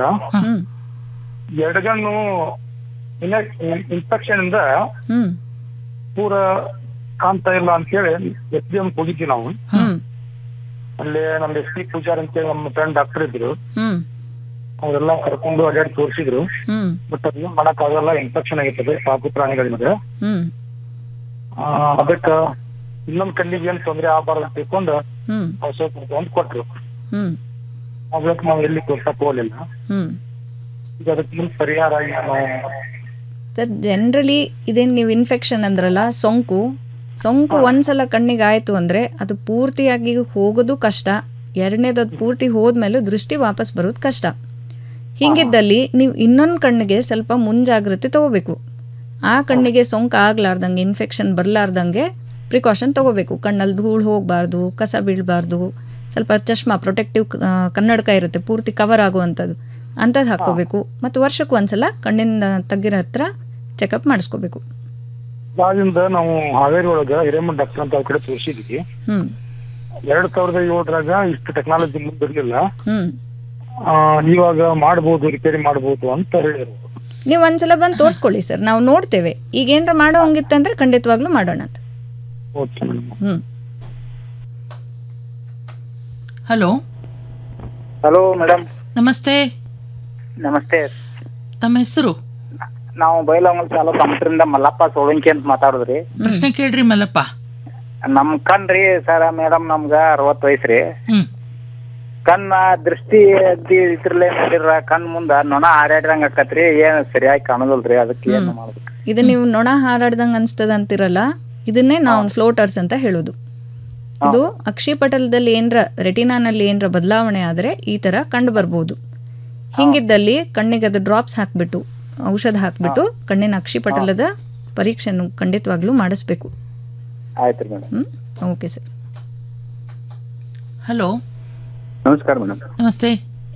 ಎಡಗಣ್ಣು ಇನ್ಫೆಕ್ಷನ್ ಇಂದ ಹ್ಮ್ ಪೂರ ಕಾಣ್ತಾ ಇಲ್ಲ ಅಂತ ಹೇಳಿ ಎಸ್ ಡಿ ಎಂ ಹೋಗಿದ್ವಿ ನಾವು ಅಲ್ಲಿ ನಮ್ದು ಎಸ್ ಪಿ ಪೂಜಾರ್ ಅಂತ ಹೇಳಿ ನಮ್ಮ ಫ್ರೆಂಡ್ ಡಾಕ್ಟರ್ ಇದ್ರು ಹ್ಮ್ ಅವರೆಲ್ಲ ಕರ್ಕೊಂಡು ಅಡ್ಡಾಡಿ ತೋರಿಸಿದ್ರು ಹ್ಮ್ ಬಟ್ ಅದೇನ್ ಮಾಡಕ್ ಆಗಲ್ಲ ಇನ್ಫೆಕ್ಷನ್ ಆಗೈತದೆ ಸಾಕು ಪ್ರಾಣಿಗಳಿಂದ ಹ್ಮ್ ಆ, ಅದಕ್ಕ ಇನ್ನೊಂದ್ ಕಣ್ಣಿಗೆ ಏನ್ ತೊಂದ್ರೆ ಆಗಬಾರ್ದು ಅಂತ ತಿಳ್ಕೊಂಡು ಹ್ಮ್ ಔಷಧ ಅಂತ ಕೊಟ್ರು ಹ್ಮ್ ಅದಕ್ಕೆ ನಾವು ಎಲ್ಲಿ ತೋರ್ಸಕ್ ಹೋಗ್ಲಿಲ್ಲ ಹ್ಮ್ ಈಗ ಅದಕ್ಕೆ ಏನ್ ಪರಿಹಾರ ಈಗ ನಾವು ಸರ್ ಜನರಲಿ ಇದೇನು ನೀವು ಇನ್ಫೆಕ್ಷನ್ ಅಂದ್ರಲ್ಲ ಸೋಂಕು ಸೋಂಕು ಒಂದ್ಸಲ ಕಣ್ಣಿಗೆ ಆಯಿತು ಅಂದರೆ ಅದು ಪೂರ್ತಿಯಾಗಿ ಹೋಗೋದು ಕಷ್ಟ ಎರಡನೇದು ಅದು ಪೂರ್ತಿ ಹೋದ್ಮೇಲೂ ದೃಷ್ಟಿ ವಾಪಸ್ ಬರೋದು ಕಷ್ಟ ಹೀಗಿದ್ದಲ್ಲಿ ನೀವು ಇನ್ನೊಂದು ಕಣ್ಣಿಗೆ ಸ್ವಲ್ಪ ಮುಂಜಾಗ್ರತೆ ತಗೋಬೇಕು ಆ ಕಣ್ಣಿಗೆ ಸೋಂಕು ಆಗ್ಲಾರ್ದಂಗೆ ಇನ್ಫೆಕ್ಷನ್ ಬರಲಾರ್ದಂಗೆ ಪ್ರಿಕಾಷನ್ ತಗೋಬೇಕು ಕಣ್ಣಲ್ಲಿ ಧೂಳು ಹೋಗಬಾರ್ದು ಕಸ ಬೀಳಬಾರ್ದು ಸ್ವಲ್ಪ ಚಶ್ಮಾ ಪ್ರೊಟೆಕ್ಟಿವ್ ಕನ್ನಡಕ ಇರುತ್ತೆ ಪೂರ್ತಿ ಕವರ್ ಆಗುವಂಥದ್ದು ಅಂಥದ್ದು ಹಾಕ್ಕೋಬೇಕು ಮತ್ತು ವರ್ಷಕ್ಕೆ ಒಂದ್ಸಲ ಕಣ್ಣಿನ ತಗ್ಗಿರೋ ಹತ್ರ ಚೆಕಪ್ ಮಾಡಿಸ್ಕೋಬೇಕು ಅದಾಗಿಂದ ನಾವು ಹಾವೇರಿ ಒಳಗ ಹಿರೇಮಠ ಡಾಕ್ಟರ್ ಅಂತ ಅವ್ರ ಕಡೆ ತೋರಿಸಿದ್ವಿ ಹ್ಞೂ ಎರಡ್ ಸಾವಿರದ ಏಳರಾಗ ಇಷ್ಟು ಟೆಕ್ನಾಲಜಿ ಮುಂದಿರ್ಲಿಲ್ಲ ಹ್ಞೂ ಆ, ಇವಾಗ ಮಾಡ್ಬೋದು ರಿಪೇರಿ ಮಾಡ್ಬೋದು ಅಂತ ಹೇಳಿದ್ರು ನೀವು ಒಂದ್ಸಲ ಬಂದು ತೋರಿಸ್ಕೊಳ್ಳಿ ಸರ್ ನಾವು ನೋಡ್ತೇವೆ ಈಗ ಏನಾರ ಮಾಡೋ ಹಂಗಿತ್ತಂದ್ರೆ ಖಂಡಿತವಾಗ್ಲೂ ಮಾಡೋಣ ಅಂತ ಓಕೆ ಮೇಡಮ್ ಹ್ಞೂ ಹಲೋ ಹಲೋ ಮೇಡಮ್ ನಮಸ್ತೆ ನಮಸ್ತೆ ತಮ್ಮ ಹೆಸರು ನಾವು ಬೈಲಹೊಂಗಲ ತಾಲೂಕು ಅಮೃತರಿಂದ ಮಲ್ಲಪ್ಪ ಸೋಳಂಕಿ ಅಂತ ಮಾತಾಡುದ್ರಿ ಪ್ರಶ್ನೆ ಕೇಳ್ರಿ ಮಲ್ಲಪ್ಪ ನಮ್ ಕಣ್ರಿ ಸರ್ ಮೇಡಮ್ ನಮ್ಗ ಅರವತ್ತು ವಯಸ್ಸ್ರಿ ಹ್ಮ್. ಕಣ್ಣ ದೃಷ್ಟಿ ಅದ್ದಿ ಇದ್ರಲ್ಲೇ ನೋಡಿದ್ರ ಕಣ್ ಮುಂದ ನೊಣ ಹಾರಾಡ್ದಂಗ ಆಕತ್ರಿ ಏನ್ ಸರಿಯಾಗಿ ಕಾಣೋದಿಲ್ರಿ ಅದಕ್ಕೆ ಏನ್ ಮಾಡ್ಬೇಕು ಇದು ನೀವು ನೊಣ ಹಾರಾಡ್ದಂಗೆ ಅನಿಸ್ತದ ಅಂತಿರಲ್ಲ ಇದನ್ನೇ ನಾವು ಫ್ಲೋಟರ್ಸ್ ಅಂತ ಹೇಳೋದು ಇದು ಅಕ್ಷಿಪಟಲದಲ್ಲಿ ಏನರ ರೆಟಿನಾನಲ್ಲಿ ಏನರ ಬದಲಾವಣೆ ಆದರೆ ಈ ಥರ ಕಂಡು ಬರ್ಬೋದು ಹಿಂಗಿದ್ದಲ್ಲಿ ಕಣ್ಣಿಗೆ ಅದು ಡ್ರಾಪ್ಸ್ ಹಾಕ್ಬಿಟ್ಟು ಔಷಧ ಹಾಕ್ಬಿಟ್ಟು ಕಣ್ಣಿನ ಅಕ್ಷಿಪಟಲದ ಪರೀಕ್ಷೆಯನ್ನು ಖಂಡಿತವಾಗ್ಲೂ ಮಾಡಿಸ್ಬೇಕು ಆಯ್ತ್ರಿ ಮೇಡಮ್ ಹ್ಞೂ ಓಕೆ ಸರ್ ಹಲೋ ನಮಸ್ಕಾರ ಮೇಡಮ್ ನಮಸ್ತೆ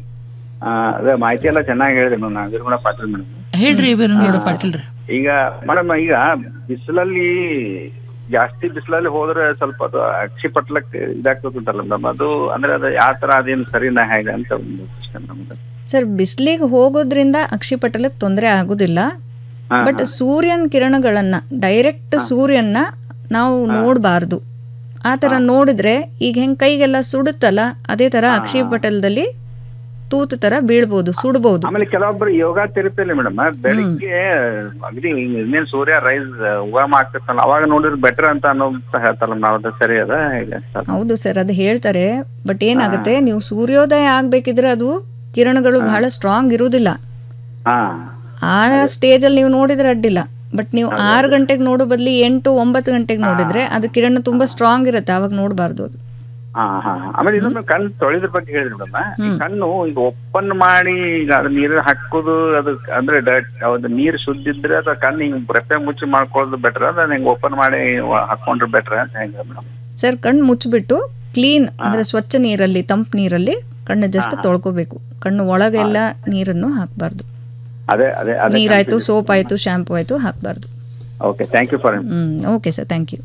ಅದೇ ಮಾಹಿತಿ ಎಲ್ಲ ಚೆನ್ನಾಗಿ ಹೇಳಿದೆ ಮೇಡಮ್ ನಾ ವೀರಗೌಡ ಪಾಟೀಲ್ ಮೇಡಮ್ ಹೇಳ್ರಿ ವೀರನಗೌಡ ಪಾಟೀಲ್ರಿ ಈಗ ಮೇಡಮ್ ಈಗ ಬಿಸಿಲಲ್ಲಿ ಜಾಸ್ತಿ ಬಿಸಿಲಲ್ಲಿ ಹೋದ್ರೆ ಸ್ವಲ್ಪ ಅದು ಅಕ್ಷಿಪಟ್ಲಕ್ಕೆ ಇದಾಗ್ತದಂತಲ್ಲ ಮೇಡಮ್ ಅದು ಅಂದ್ರೆ ಅದು ಯಾವ ತರ ಅದೇನು ಸರಿನಾ ಹೇಗೆ ಅಂತ ಒಂದು ಪ್ರಶ್ನೆ ನಮ್ದು ಸರ್ ಬಿಸಿಲಿಗೆ ಹೋಗೋದ್ರಿಂದ ಅಕ್ಷಿಪಟಲಕ್ಕೆ ತೊಂದರೆ ಆಗೋದಿಲ್ಲ ಹಾ, ಬಟ್ ಹಾ. ಸೂರ್ಯನ ಕಿರಣಗಳನ್ನ ಡೈರೆಕ್ಟ್ ಸೂರ್ಯನ ನಾವು ನೋಡಬಾರ್ದು ಆ ಥರ ನೋಡಿದ್ರೆ ಈಗ ಹೆಂಗೆ ಕೈಗೆಲ್ಲ ಸುಡುತ್ತಲ್ಲ ಅದೇ ಥರ ಅಕ್ಷಿಪಟಲದಲ್ಲಿ ತೂತು ಥರ ಬೀಳ್ಬೋದು ಸುಡ್ಬೋದು ಆಮೇಲೆ ಕೆಲವೊಬ್ರು ಯೋಗ ಥೆರಪಿಯಲ್ಲಿ ಮೇಡಮ್ ಬೆಳಿಗ್ಗೆ ಅಗದಿ ಇನ್ನೇನ್ ಸೂರ್ಯ ರೈಸ್ ಉಗಮ ಆಗ್ತಿರ್ತಲ್ಲ ಅವಾಗ ನೋಡಿದ್ರೆ ಬೆಟರ್ ಅಂತ ಅನ್ನೋ ಹೇಳ್ತಾರಲ್ಲ ನಾವು ಅದು ಸರಿ ಅದ ಹೇಗೆ ಅಂತ ಹೌದು ಸರ್ ಅದು ಹೇಳ್ತಾರೆ ಬಟ್ ಏನಾಗುತ್ತೆ ನೀವು ಸೂರ್ಯೋದಯ ಆಗ್ಬೇಕಿದ್ರೆ ಅದು ಕಿರಣಗಳು ಬಹಳ ಸ್ಟ್ರಾಂಗ್ ಇರುವುದಿಲ್ಲ ಹಾ ಆ ಸ್ಟೇಜಲ್ಲಿ ನೀವು ನೋಡಿದ್ರೆ ಅಡ್ಡಿಲ್ಲ ಬಟ್ ನೀವು ಆರು ಗಂಟೆಗೆ ನೋಡೋ ಬದಲಿ ಎಂಟು ಒಂಬತ್ತು ಗಂಟೆಗೆ ನೋಡಿದ್ರೆ ಅದು ಕಿರಣ ತುಂಬಾ ಸ್ಟ್ರಾಂಗ್ ಇರುತ್ತೆ ಅವಾಗ ನೋಡಬಾರ್ದು ಅದು ಹಾ ಹಾ ಹಾ. ಆಮೇಲೆ ಇನ್ನೊಮ್ಮೆ ಕಣ್ಣು ತೊಳೆದ್ರ ಬಗ್ಗೆ ಹೇಳಿದ್ರಿ ಮೇಡಮ್ ಈ ಕಣ್ಣು ಈಗ ಓಪನ್ ಮಾಡಿ ಈಗ ಅದು ನೀರು ಹಾಕೋದು ಅದು ಅಂದ್ರೆ ಡೈರೆಕ್ಟ್ ಅದು ನೀರು ಶುದ್ಧ ಇದ್ರೆ ಅಥವಾ ಕಣ್ಣು ಹಿಂಗ್ ರೆಪ್ಪೆ ಮುಚ್ಚಿ ಮಾಡ್ಕೊಳ್ಳೋದು ಬೆಟರ್ ಅದ ಹಿಂಗ್ ಓಪನ್ ಮಾಡಿ ವ- ಹಾಕೊಂಡ್ರೆ ಬೆಟರ್ ಅಂತ ಹೆಂಗ ಮೇಡಮ್ ಸರ್ ಕಣ್ಣು ಮುಚ್ಚಿಬಿಟ್ಟು ಕ್ಲೀನ್ ಅಂದ್ರೆ ಸ್ವಚ್ಛ ನೀರಲ್ಲಿ ತಂಪು ನೀರಲ್ಲಿ ಕಣ್ಣು ಜಸ್ಟ್ ತೊಳ್ಕೊಬೇಕು ಕಣ್ಣು ಒಳಗೆಲ್ಲ ನೀರನ್ನು ಹಾಕಬಾರ್ದು ಅದೇ ಅದೇ ಅದೇ ನೀರಾಯ್ತು ಸೋಪ್ ಆಯ್ತು ಶಾಂಪೂ ಆಯ್ತು ಹಾಕಬಾರ್ದು okay thank you for hmm okay sir thank you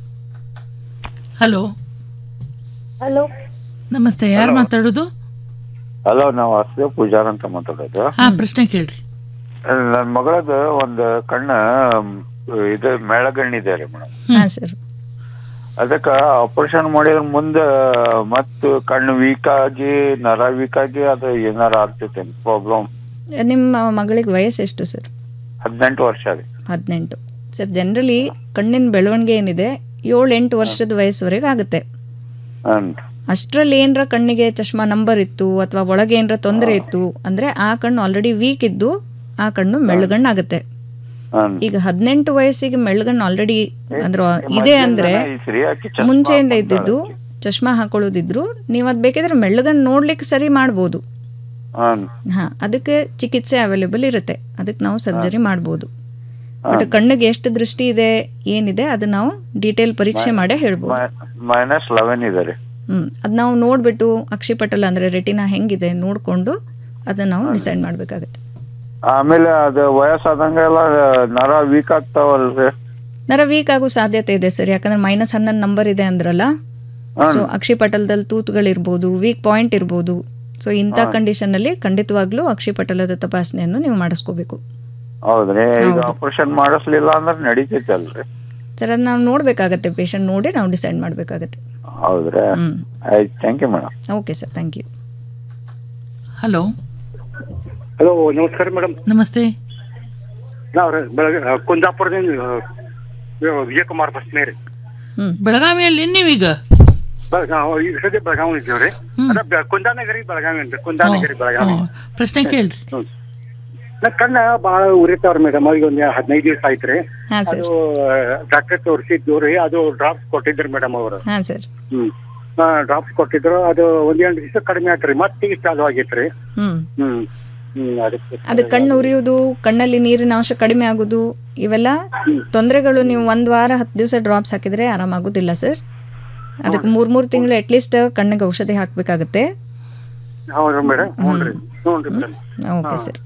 hello hello ನಮಸ್ತೆ ಯಾರು ಮಾತಾಡೋದು ಹಲೋ ನಾವು ವಾಸುದೇವ್ ಪೂಜಾರ್ ಅಂತ ಮಾತಾಡೋದು ಹಾ ಪ್ರಶ್ನೆ ಕೇಳ್ರಿ ನನ್ನ ಮಗಳದು ಒಂದು ಕಣ್ಣ ಇದು ಮೇಳಗಣ್ಣಿದೆ ರೀ ಮೇಡಮ್ ಹಾ ಸರ್ ಅದಕ್ಕ ಆಪರೇಷನ್ ಮಾಡಿದ್ರ ಮುಂದೆ ಮತ್ತು ಕಣ್ಣು ವೀಕ್ ಆಗಿ ನರ ವೀಕ್ ಆಗಿ ಅದು ಏನಾರ ಆಗ್ತೈತೆ ಪ್ರಾಬ್ಲಮ್ ನಿಮ್ಮ ಮಗಳಿಗೆ ವಯಸ್ಸೆಷ್ಟು ಸರ್ ಹದಿನೆಂಟು ವರ್ಷ ರೀ ಹದಿನೆಂಟು ಸರ್ ಜನರಲಿ ಕಣ್ಣಿನ ಬೆಳವಣಿಗೆ ಏನಿದೆ ಏಳು ಎಂಟು ವರ್ಷದ ವಯಸ್ಸುವರೆಗೆ ಆಗುತ್ತೆ ಹ್ಮ್ ಅಷ್ಟರಲ್ಲಿ ಏನರ ಕಣ್ಣಿಗೆ ಚಶ್ಮಾ ನಂಬರ್ ಇತ್ತು ಅಥವಾ ಒಳಗೆ ಏನರ ತೊಂದರೆ ಇತ್ತು ಅಂದ್ರೆ ಆ ಕಣ್ಣು ಆಲ್ರೆಡಿ ವೀಕ್ ಇದ್ದು ಆ ಕಣ್ಣು ಮೆಳ್ಳಗಣ್ಣಾಗುತ್ತೆ ಹ್ಮ್ ಈಗ ಹದಿನೆಂಟು ವಯಸ್ಸಿಗೆ ಮೆಳ್ಳಗಣ್ಣು ಆಲ್ರೆಡಿ ಅಂದ್ರೆ ಇದೆ ಅಂದ್ರೆ ಐತ್ರಿ ಆಕಿ ಚಸ್ಮಾ ಮುಂಚೆಯಿಂದ ಹಾಕೊಂತಾಳೆ. ಇದ್ದಿದ್ದು ಚಶ್ಮಾ ಹಾಕೊಳ್ಳೋದಿದ್ರು ನೀವು ಅದು ಬೇಕಿದ್ರೆ ಮೆಳ್ಳಗಣ್ಣು ನೋಡ್ಲಿಕ್ಕೆ ಸರಿ ಮಾಡ್ಬೋದು ಹ್ಮ್ ಹಾ ಅದಕ್ಕೆ ಚಿಕಿತ್ಸೆ ಅವೈಲೇಬಲ್ ಇರುತ್ತೆ ಅದಕ್ಕೆ ನಾವು ಸರ್ಜರಿ ಮಾಡ್ಬೋದು ಬಟ್ ಕಣ್ಣಿಗೆ ಎಷ್ಟು ದೃಷ್ಟಿ ಇದೆ ಏನಿದೆ ಅದು ನಾವು ಡೀಟೇಲ್ ಪರೀಕ್ಷೆ ಮಾಡೇ ಹೇಳ್ಬೋದು ಮೈನಸ್ ಲೆವೆನ್ ಇದೆ ರೀ ಹ್ಮ್ ಅದ್ ನಾವು ನೋಡ್ಬಿಟ್ಟು ಅಕ್ಷಿಪಟಲ ಅಂದ್ರೆ ರೆಟಿನಾ ಹೆಂಗಿದೆ ನೋಡ್ಕೊಂಡು ಅದನ್ನ ನಾವು ಡಿಸೈಡ್ ಮಾಡ್ಬೇಕಾಗತ್ತೆ ಆಮೇಲೆ ಅದು ವಯಸ್ಸಾದಂಗೆಲ್ಲ ನರ ವೀಕ್ ಆಗ್ತಾವಲ್ರಿ ನರ ವೀಕ್ ಆಗೋ ಸಾಧ್ಯತೆ ಇದೆ ಸರ್ ಯಾಕಂದ್ರೆ ಮೈನಸ್ ಹನ್ನೊಂದು ನಂಬರ್ ಇದೆ ಅಂದ್ರಲ್ಲ ಸೊ ಅಕ್ಷಿಪಟಲದಲ್ಲಿ ತೂತುಗಳಿರ್ಬೋದು ವೀಕ್ ಪಾಯಿಂಟ್ ಇರ್ಬೋದು ಸೊ ಇಂಥ ಕಂಡೀಷನ್ ಅಲ್ಲಿ ಖಂಡಿತವಾಗ್ಲೂ ಅಕ್ಷಿಪಟಲದ ತಪಾಸಣೆಯನ್ನು ನೀವು ಮಾಡಿಸ್ಕೋಬೇಕು ಹೌದ್ರಿ ಈಗ ಹೌದು. ಆಪರೇಷನ್ ಮಾಡಿಸ್ಲಿಲ್ಲ ಅಂದ್ರೆ ನಡೀತೈತೆ ಅಲ್ರಿ ಸರ್ ಅದು ನಾವು ನೋಡಬೇಕಾಗತ್ತೆ ಪೇಷಂಟ್ ನೋಡಿ ನಾವು ಡಿಸೈಡ್ ಮಾಡಬೇಕಾಗತ್ತೆ ಹೌದ್ರಾ ಆಯ್ತು thank you madam okay sir thank you hello hello ನಮಸ್ಕಾರ ಮೇಡಮ್ ನಮಸ್ತೆ ನಾವು ಬೆಳಗ್ಗೆ ಕುಂದಾಪುರದಿಂದ ಆ, ವಿಜಯಕುಮಾರ್ ಬಸ್ನೇ ರೀ ಬೆಳಗಾವಿಯಲ್ಲಿ ನೀವೀಗ ಬ- ನಾವು ಈಗ ಸದ್ಯ ಬೆಳಗಾವಿ ಇದ್ದೇವ್ರಿ ಅದ ಬೆ- ಕುಂದಾನಗರಿ ಬೆಳಗಾವಿ ಅಂತ ಕುಂದಾನಗರಿ ಬೆಳಗಾವಿ ಹ್ಮ್. ಪ್ರಶ್ನೆ ಕೇಳ್ರಿ ನನ್ ಕಣ್ಣ ಬಹಳ ಉರಿತಾವ್ರಿ ಮೇಡಮ್ ಈಗ ಒಂದ್ ಹದಿನೈದು ದಿವಸ ಆಯ್ತ್ರಿ ಹಾ, ಸರ್. ಅದು ಡಾಕ್ಟರ್ ತೋರಿಸಿದ್ದು ರೀ ಅದು ಡ್ರಾಪ್ಸ್ ಕೊಟ್ಟಿದ್ರು ಮೇಡಮ್ ಅವರು ಹಾಂ ಸರ್ ಹ್ಮ್ ಡ್ರಾಪ್ಸ್ ಕೊಟ್ಟಿದ್ರು ಅದು ಒಂದೆರಡು ದಿವಸ ಕಡಿಮೆ ಆತ್ರಿ ಮತ್ತೆ ಈಗ ಚಾಲು ಆಗೈತ್ರಿ ಹ್ಞೂ ಹ್ಮ್ ಹ್ಮ್ ಅದಕ್ಕೆ ಅದು ಕಣ್ಣು ಉರಿಯೋದು ಕಣ್ಣಲ್ಲಿ ನೀರಿನ ಅಂಶ ಕಡಿಮೆ ಆಗೋದು ಇವೆಲ್ಲ ತೊಂದರೆಗಳು ನೀವು ಒಂದು ವಾರ ಹತ್ತು ದಿವಸ ಡ್ರಾಪ್ಸ್ ಹಾಕಿದರೆ ಆರಾಮಾಗೋದಿಲ್ಲ ಸರ್ ಅದಕ್ಕೆ ಮೂರು ಮೂರು ತಿಂಗಳು ಅಟ್ಲೀಸ್ಟ್ ಕಣ್ಣಿಗೆ ಔಷಧಿ ಹಾಕಬೇಕಾಗುತ್ತೆ ಹೌದು ಮೇಡಮ್ ಹ್ಞೂ ರೀ ಹ್ಞೂ ರೀ madam okay sir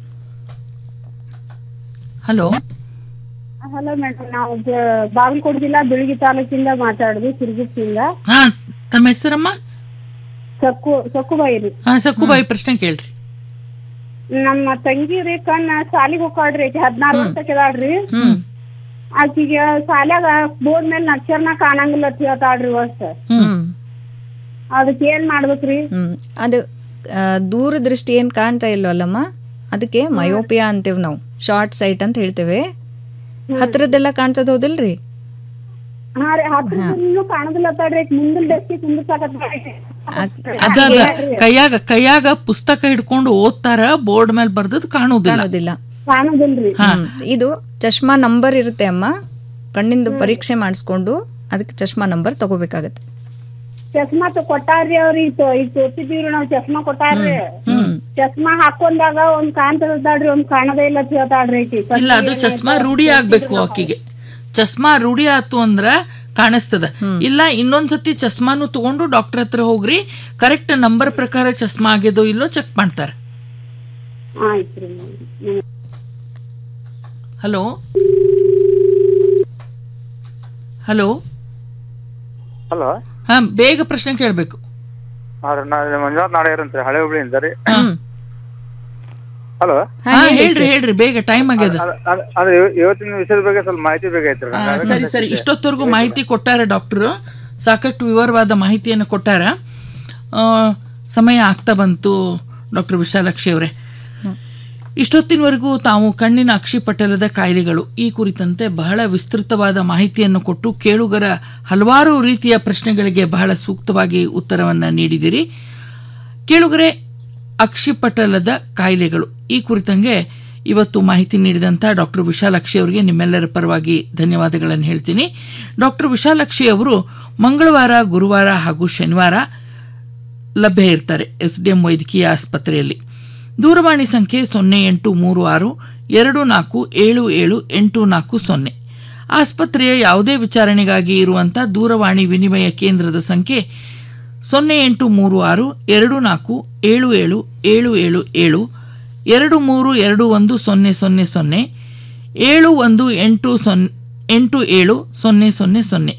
hello hello madam ನಾವು ಜ- ಬಾಗಲಕೋಟೆ ಜಿಲ್ಲಾ ಬಿಳಗಿ ತಾಲೂಕಿಂದ ಮಾತಾಡುದು ಸಿರುಗುಪ್ಪಿಂದ ಹಾ ತಮ್ಮ ಹೆಸರಮ್ಮ ಸಕ್ಕು ಸಕ್ಕುಬಾಯಿ ರೀ ಹಾ ಸಕ್ಕುಬಾಯಿ ಪ್ರಶ್ನೆ ಕೇಳ್ರಿ ನಮ್ಮ ತಂಗಿ ರೀ ಕಣ್ಣ ಸಾಲಿಗೆ ಹೋಗಾಳ್ರಿ ಆಕಿ ಹದಿನಾರು ವರ್ಷಕ್ಕೆ ಅದಾಳ್ರಿ ಆಕಿಗೆ ಸಾಲ್ಯಾಗ ಬೋರ್ಡ್ ಮೇಲೆ ಅಕ್ಷರನ ಕಾಣಂಗಿಲ್ಲ ಅಂತ ಹೇಳ್ತಾಳ್ರಿ ವರ್ಷ ಅದಕ್ಕೆ ಏನ್ ಮಾಡ್ಬೇಕ್ರಿ ಹ್ಮ್ ಅದು ಆ, ದೂರದೃಷ್ಟಿ ಏನು ಕಾಣ್ತಾ ಇಲ್ವಲ್ಲಮ್ಮ ಅದಕ್ಕೆ ಮಯೋಪಿಯಾ ಅಂತೀವಿ ನಾವು ಶಾರ್ಟ್ ಸೈಟ್ ಅಂತ ಹೇಳ್ತೇವೆ ಹತ್ರದೆಲ್ಲ ಕಾಣ್ತದ ಹೌದಿಲ್ರಿ ಹಾ ರೀ ಹತ್ರ ಕಾಣದಿಲ್ಲ ತಾಳ್ರಿ ಮುಂದಿನ ಡೆಸ್ಕಿ ಕುಂದಿರ್ಸಾಕತ್ತಾಳ್ರಿ ಅದಲ್ಲ ಕೈಯಾಗ ಕೈಯಾಗ ಪುಸ್ತಕ ಹಿಡ್ಕೊಂಡು ಓದ್ತಾರ ಬೋರ್ಡ್ ಮೇಲೆ ಬರ್ದದ್ ಕಾಣುದಿಲ್ಲ ಕಾಣೋದಿಲ್ಲ ಕಾಣೋದಿಲ್ರಿ ಹ್ಮ್. ಇದು ಚಶ್ಮಾ ನಂಬರ್ ಇರುತ್ತೆ ಅಮ್ಮ ಕಣ್ಣಿಂದು ಪರೀಕ್ಷೆ ಮಾಡಿಸ್ಕೊಂಡು ಅದಕ್ಕೆ ಚಶ್ಮಾ ನಂಬರ್ ತಗೋಬೇಕಾಗತ್ತೆ ಚಸ್ಮಾ ತ ಕೊಟ್ಟಾರ್ರಿ ಅವ್ರಿ ಈಗ ತೋರ್ಸಿದೀವ್ರಿ ನಾವ್ ಚಸ್ಮಾ ಕೊಟ್ಟಾರ್ರಿ ಚಸ್ಮಾ ಹಾಕೊಂಡಾಗ ಒಂದ್ ಕಾಣ್ತದಾಳ್ರಿ ಒಂದ್ ಕಾಣದೇ ಇಲ್ಲ ಅಂತ ಹೇಳ್ತಾಳ್ರಿ ಆಕಿ ಇಲ್ಲ ಅದು ಚಸ್ಮಾ ರೂಢಿ ಆಗ್ಬೇಕು ಆಕಿಗೆ ಚಸ್ಮಾ ರೂಢಿ ಆತು ಅಂದ್ರ ಕಾಣಿಸ್ತದ ಇಲ್ಲ ಇನ್ನೊಂದ್ಸತಿ ಚಸ್ಮಾನು ತಗೊಂಡು ಡಾಕ್ಟರ್ ಹತ್ರ ಹೋಗ್ರಿ ಕರೆಕ್ಟ್ ನಂಬರ್ ಪ್ರಕಾರ ಚಸ್ಮಾ ಆಗ್ಯದೋ ಇಲ್ಲೋ ಚೆಕ್ ಮಾಡ್ತಾರ ಆಯ್ತ್ರಿ ಹಲೋ ಹಲೋ ಹಲೋ ಹಾ ಬೇಗ ಪ್ರಶ್ನೆ ಕೇಳ್ಬೇಕು ಮಂಜುನಾಥ್ ನಾಡೇರ್ ಅಂತ ಹಳೆ ಹುಬ್ಳಿಯಿಂದ ರೀ ಹಲೋ ಹಾ ಹೇಳ್ರಿ ಹೇಳ್ರಿ ಬೇಗ ಟೈಮ್ ಆಗ್ಯದ ಅದು ಇವತ್ತಿನ ವಿಷಯದ ಬಗ್ಗೆ ಸ್ವಲ್ಪ ಮಾಹಿತಿ ಬೇಕಾಯ್ತು ಆ, ಸರಿ ಸರಿ ಇಷ್ಟೊತ್ತವರೆಗೂ ಮಾಹಿತಿ ಕೊಟ್ಟಾರ ಡಾಕ್ಟರು ಸಾಕಷ್ಟು ವಿವರವಾದ ಮಾಹಿತಿಯನ್ನು ಕೊಟ್ಟಾರ ಆ, ಸಮಯ ಆಗ್ತಾ ಬಂತು ಡಾಕ್ಟರ್ ವಿಶಾಲಾಕ್ಷಿ ಅವರೇ ಇಷ್ಟೊತ್ತಿನವರೆಗೂ ತಾವು ಕಣ್ಣಿನ ಅಕ್ಷಿಪಟಲದ ಕಾಯಿಲೆಗಳು ಈ ಕುರಿತಂತೆ ಬಹಳ ವಿಸ್ತೃತವಾದ ಮಾಹಿತಿಯನ್ನು ಕೊಟ್ಟು ಕೇಳುಗರ ಹಲವಾರು ರೀತಿಯ ಪ್ರಶ್ನೆಗಳಿಗೆ ಬಹಳ ಸೂಕ್ತವಾಗಿ ಉತ್ತರವನ್ನು ನೀಡಿದಿರಿ ಕೇಳುಗರೆ ಅಕ್ಷಿಪಟಲದ ಕಾಯಿಲೆಗಳು ಈ ಕುರಿತಂಗೆ ಇವತ್ತು ಮಾಹಿತಿ ನೀಡಿದಂಥ ಡಾಕ್ಟರ್ ವಿಶಾಲಾಕ್ಷಿ ಅವರಿಗೆ ನಿಮ್ಮೆಲ್ಲರ ಪರವಾಗಿ ಧನ್ಯವಾದಗಳನ್ನು ಹೇಳ್ತೀನಿ ಡಾಕ್ಟರ್ ವಿಶಾಲಾಕ್ಷಿ ಅವರು ಮಂಗಳವಾರ ಗುರುವಾರ ಹಾಗೂ ಶನಿವಾರ ಲಭ್ಯ ಇರ್ತಾರೆ ಎಸ್ ಡಿ ಎಂ ವೈದ್ಯಕೀಯ ಆಸ್ಪತ್ರೆಯಲ್ಲಿ ದೂರವಾಣಿ ಸಂಖ್ಯೆ ಸೊನ್ನೆ ಎಂಟು ಮೂರು ಆರು ಎರಡು ನಾಲ್ಕು ಏಳು ಏಳು ಎಂಟು ನಾಲ್ಕು ಸೊನ್ನೆ ಆಸ್ಪತ್ರೆಯ ಯಾವುದೇ ವಿಚಾರಣೆಗಾಗಿ ಇರುವಂಥ ದೂರವಾಣಿ ವಿನಿಮಯ ಕೇಂದ್ರದ ಸಂಖ್ಯೆ ಸೊನ್ನೆ ಎಂಟು ಮೂರು ಆರು ಎರಡು ನಾಲ್ಕು ಏಳು ಏಳು ಏಳು ಏಳು ಏಳು ಎರಡು ಮೂರು ಎರಡು ಒಂದು ಸೊನ್ನೆ ಸೊನ್ನೆ ಸೊನ್ನೆ ಏಳು ಒಂದು ಎಂಟು ಸೊನ್ನೆ ಎಂಟು ಏಳು ಸೊನ್ನೆ ಸೊನ್ನೆ ಸೊನ್ನೆ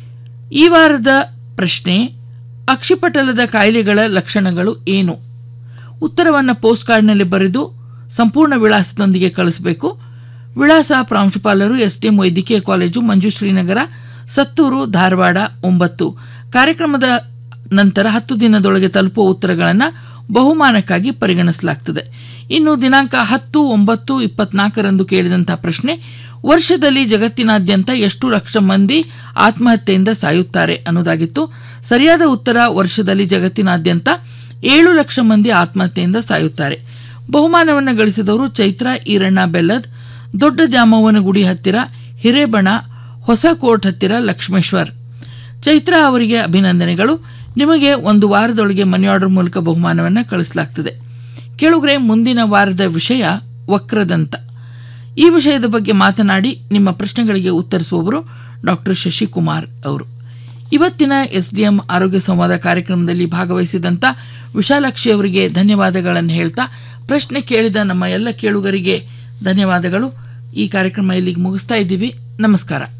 ಈ ವಾರದ ಪ್ರಶ್ನೆ ಅಕ್ಷಿಪಟಲದ ಕಾಯಿಲೆಗಳ ಲಕ್ಷಣಗಳು ಏನು ಉತ್ತರವನ್ನು ಪೋಸ್ಟ್ ಕಾರ್ಡ್ನಲ್ಲಿ ಬರೆದು ಸಂಪೂರ್ಣ ವಿಳಾಸದೊಂದಿಗೆ ಕಳಿಸಬೇಕು ವಿಳಾಸ ಪ್ರಾಂಶುಪಾಲರು ಎಸ್ಡಿಎಂ ವೈದ್ಯಕೀಯ ಕಾಲೇಜು ಮಂಜುಶ್ರೀನಗರ ಸತ್ತೂರು ಧಾರವಾಡ ಒಂಬತ್ತು ಕಾರ್ಯಕ್ರಮದ ನಂತರ ಹತ್ತು ದಿನದೊಳಗೆ ತಲುಪುವ ಉತ್ತರಗಳನ್ನು ಬಹುಮಾನಕ್ಕಾಗಿ ಪರಿಗಣಿಸಲಾಗ್ತದೆ ಇನ್ನು ದಿನಾಂಕ ಹತ್ತು ಒಂಬತ್ತು ಇಪ್ಪತ್ನಾಲ್ಕರಂದು ಕೇಳಿದಂಥ ಪ್ರಶ್ನೆ ವರ್ಷದಲ್ಲಿ ಜಗತ್ತಿನಾದ್ಯಂತ ಎಷ್ಟು ಲಕ್ಷ ಮಂದಿ ಆತ್ಮಹತ್ಯೆಯಿಂದ ಸಾಯುತ್ತಾರೆ ಅನ್ನೋದಾಗಿತ್ತು ಸರಿಯಾದ ಉತ್ತರ ವರ್ಷದಲ್ಲಿ ಜಗತ್ತಿನಾದ್ಯಂತ ಏಳು ಲಕ್ಷ ಮಂದಿ ಆತ್ಮಹತ್ಯೆಯಿಂದ ಸಾಯುತ್ತಾರೆ ಬಹುಮಾನವನ್ನು ಗಳಿಸಿದವರು ಚೈತ್ರ ಈರಣ್ಣ ಬೆಲ್ಲದ್ ದೊಡ್ಡ ದ್ಯಾಮವ್ವನಗುಡಿ ಹತ್ತಿರ ಹಿರೇಬಣ ಹೊಸ ಕೋರ್ಟ್ ಹತ್ತಿರ ಲಕ್ಷ್ಮೇಶ್ವರ್ ಚೈತ್ರ ಅವರಿಗೆ ಅಭಿನಂದನೆಗಳು ನಿಮಗೆ ಒಂದು ವಾರದೊಳಗೆ ಮನಿ ಆರ್ಡರ್ ಮೂಲಕ ಬಹುಮಾನವನ್ನು ಕಳಿಸಲಾಗ್ತದೆ ಕೇಳುಗರೆ ಮುಂದಿನ ವಾರದ ವಿಷಯ ವಕ್ರದಂತ ಈ ವಿಷಯದ ಬಗ್ಗೆ ಮಾತನಾಡಿ ನಿಮ್ಮ ಪ್ರಶ್ನೆಗಳಿಗೆ ಉತ್ತರಿಸುವವರು ಡಾಕ್ಟರ್ ಶಶಿಕುಮಾರ್ ಅವರು ಇವತ್ತಿನ ಎಸ್ ಡಿ ಎಂ ಆರೋಗ್ಯ ಸಂವಾದ ಕಾರ್ಯಕ್ರಮದಲ್ಲಿ ಭಾಗವಹಿಸಿದಂಥ ವಿಶಾಲಾಕ್ಷಿ ಅವರಿಗೆ ಧನ್ಯವಾದಗಳನ್ನು ಹೇಳ್ತಾ ಪ್ರಶ್ನೆ ಕೇಳಿದ ನಮ್ಮ ಎಲ್ಲ ಕೇಳುಗರಿಗೆ ಧನ್ಯವಾದಗಳು ಈ ಕಾರ್ಯಕ್ರಮ ಇಲ್ಲಿಗೆ ಮುಗಿಸ್ತಾ ಇದ್ದೀವಿ ನಮಸ್ಕಾರ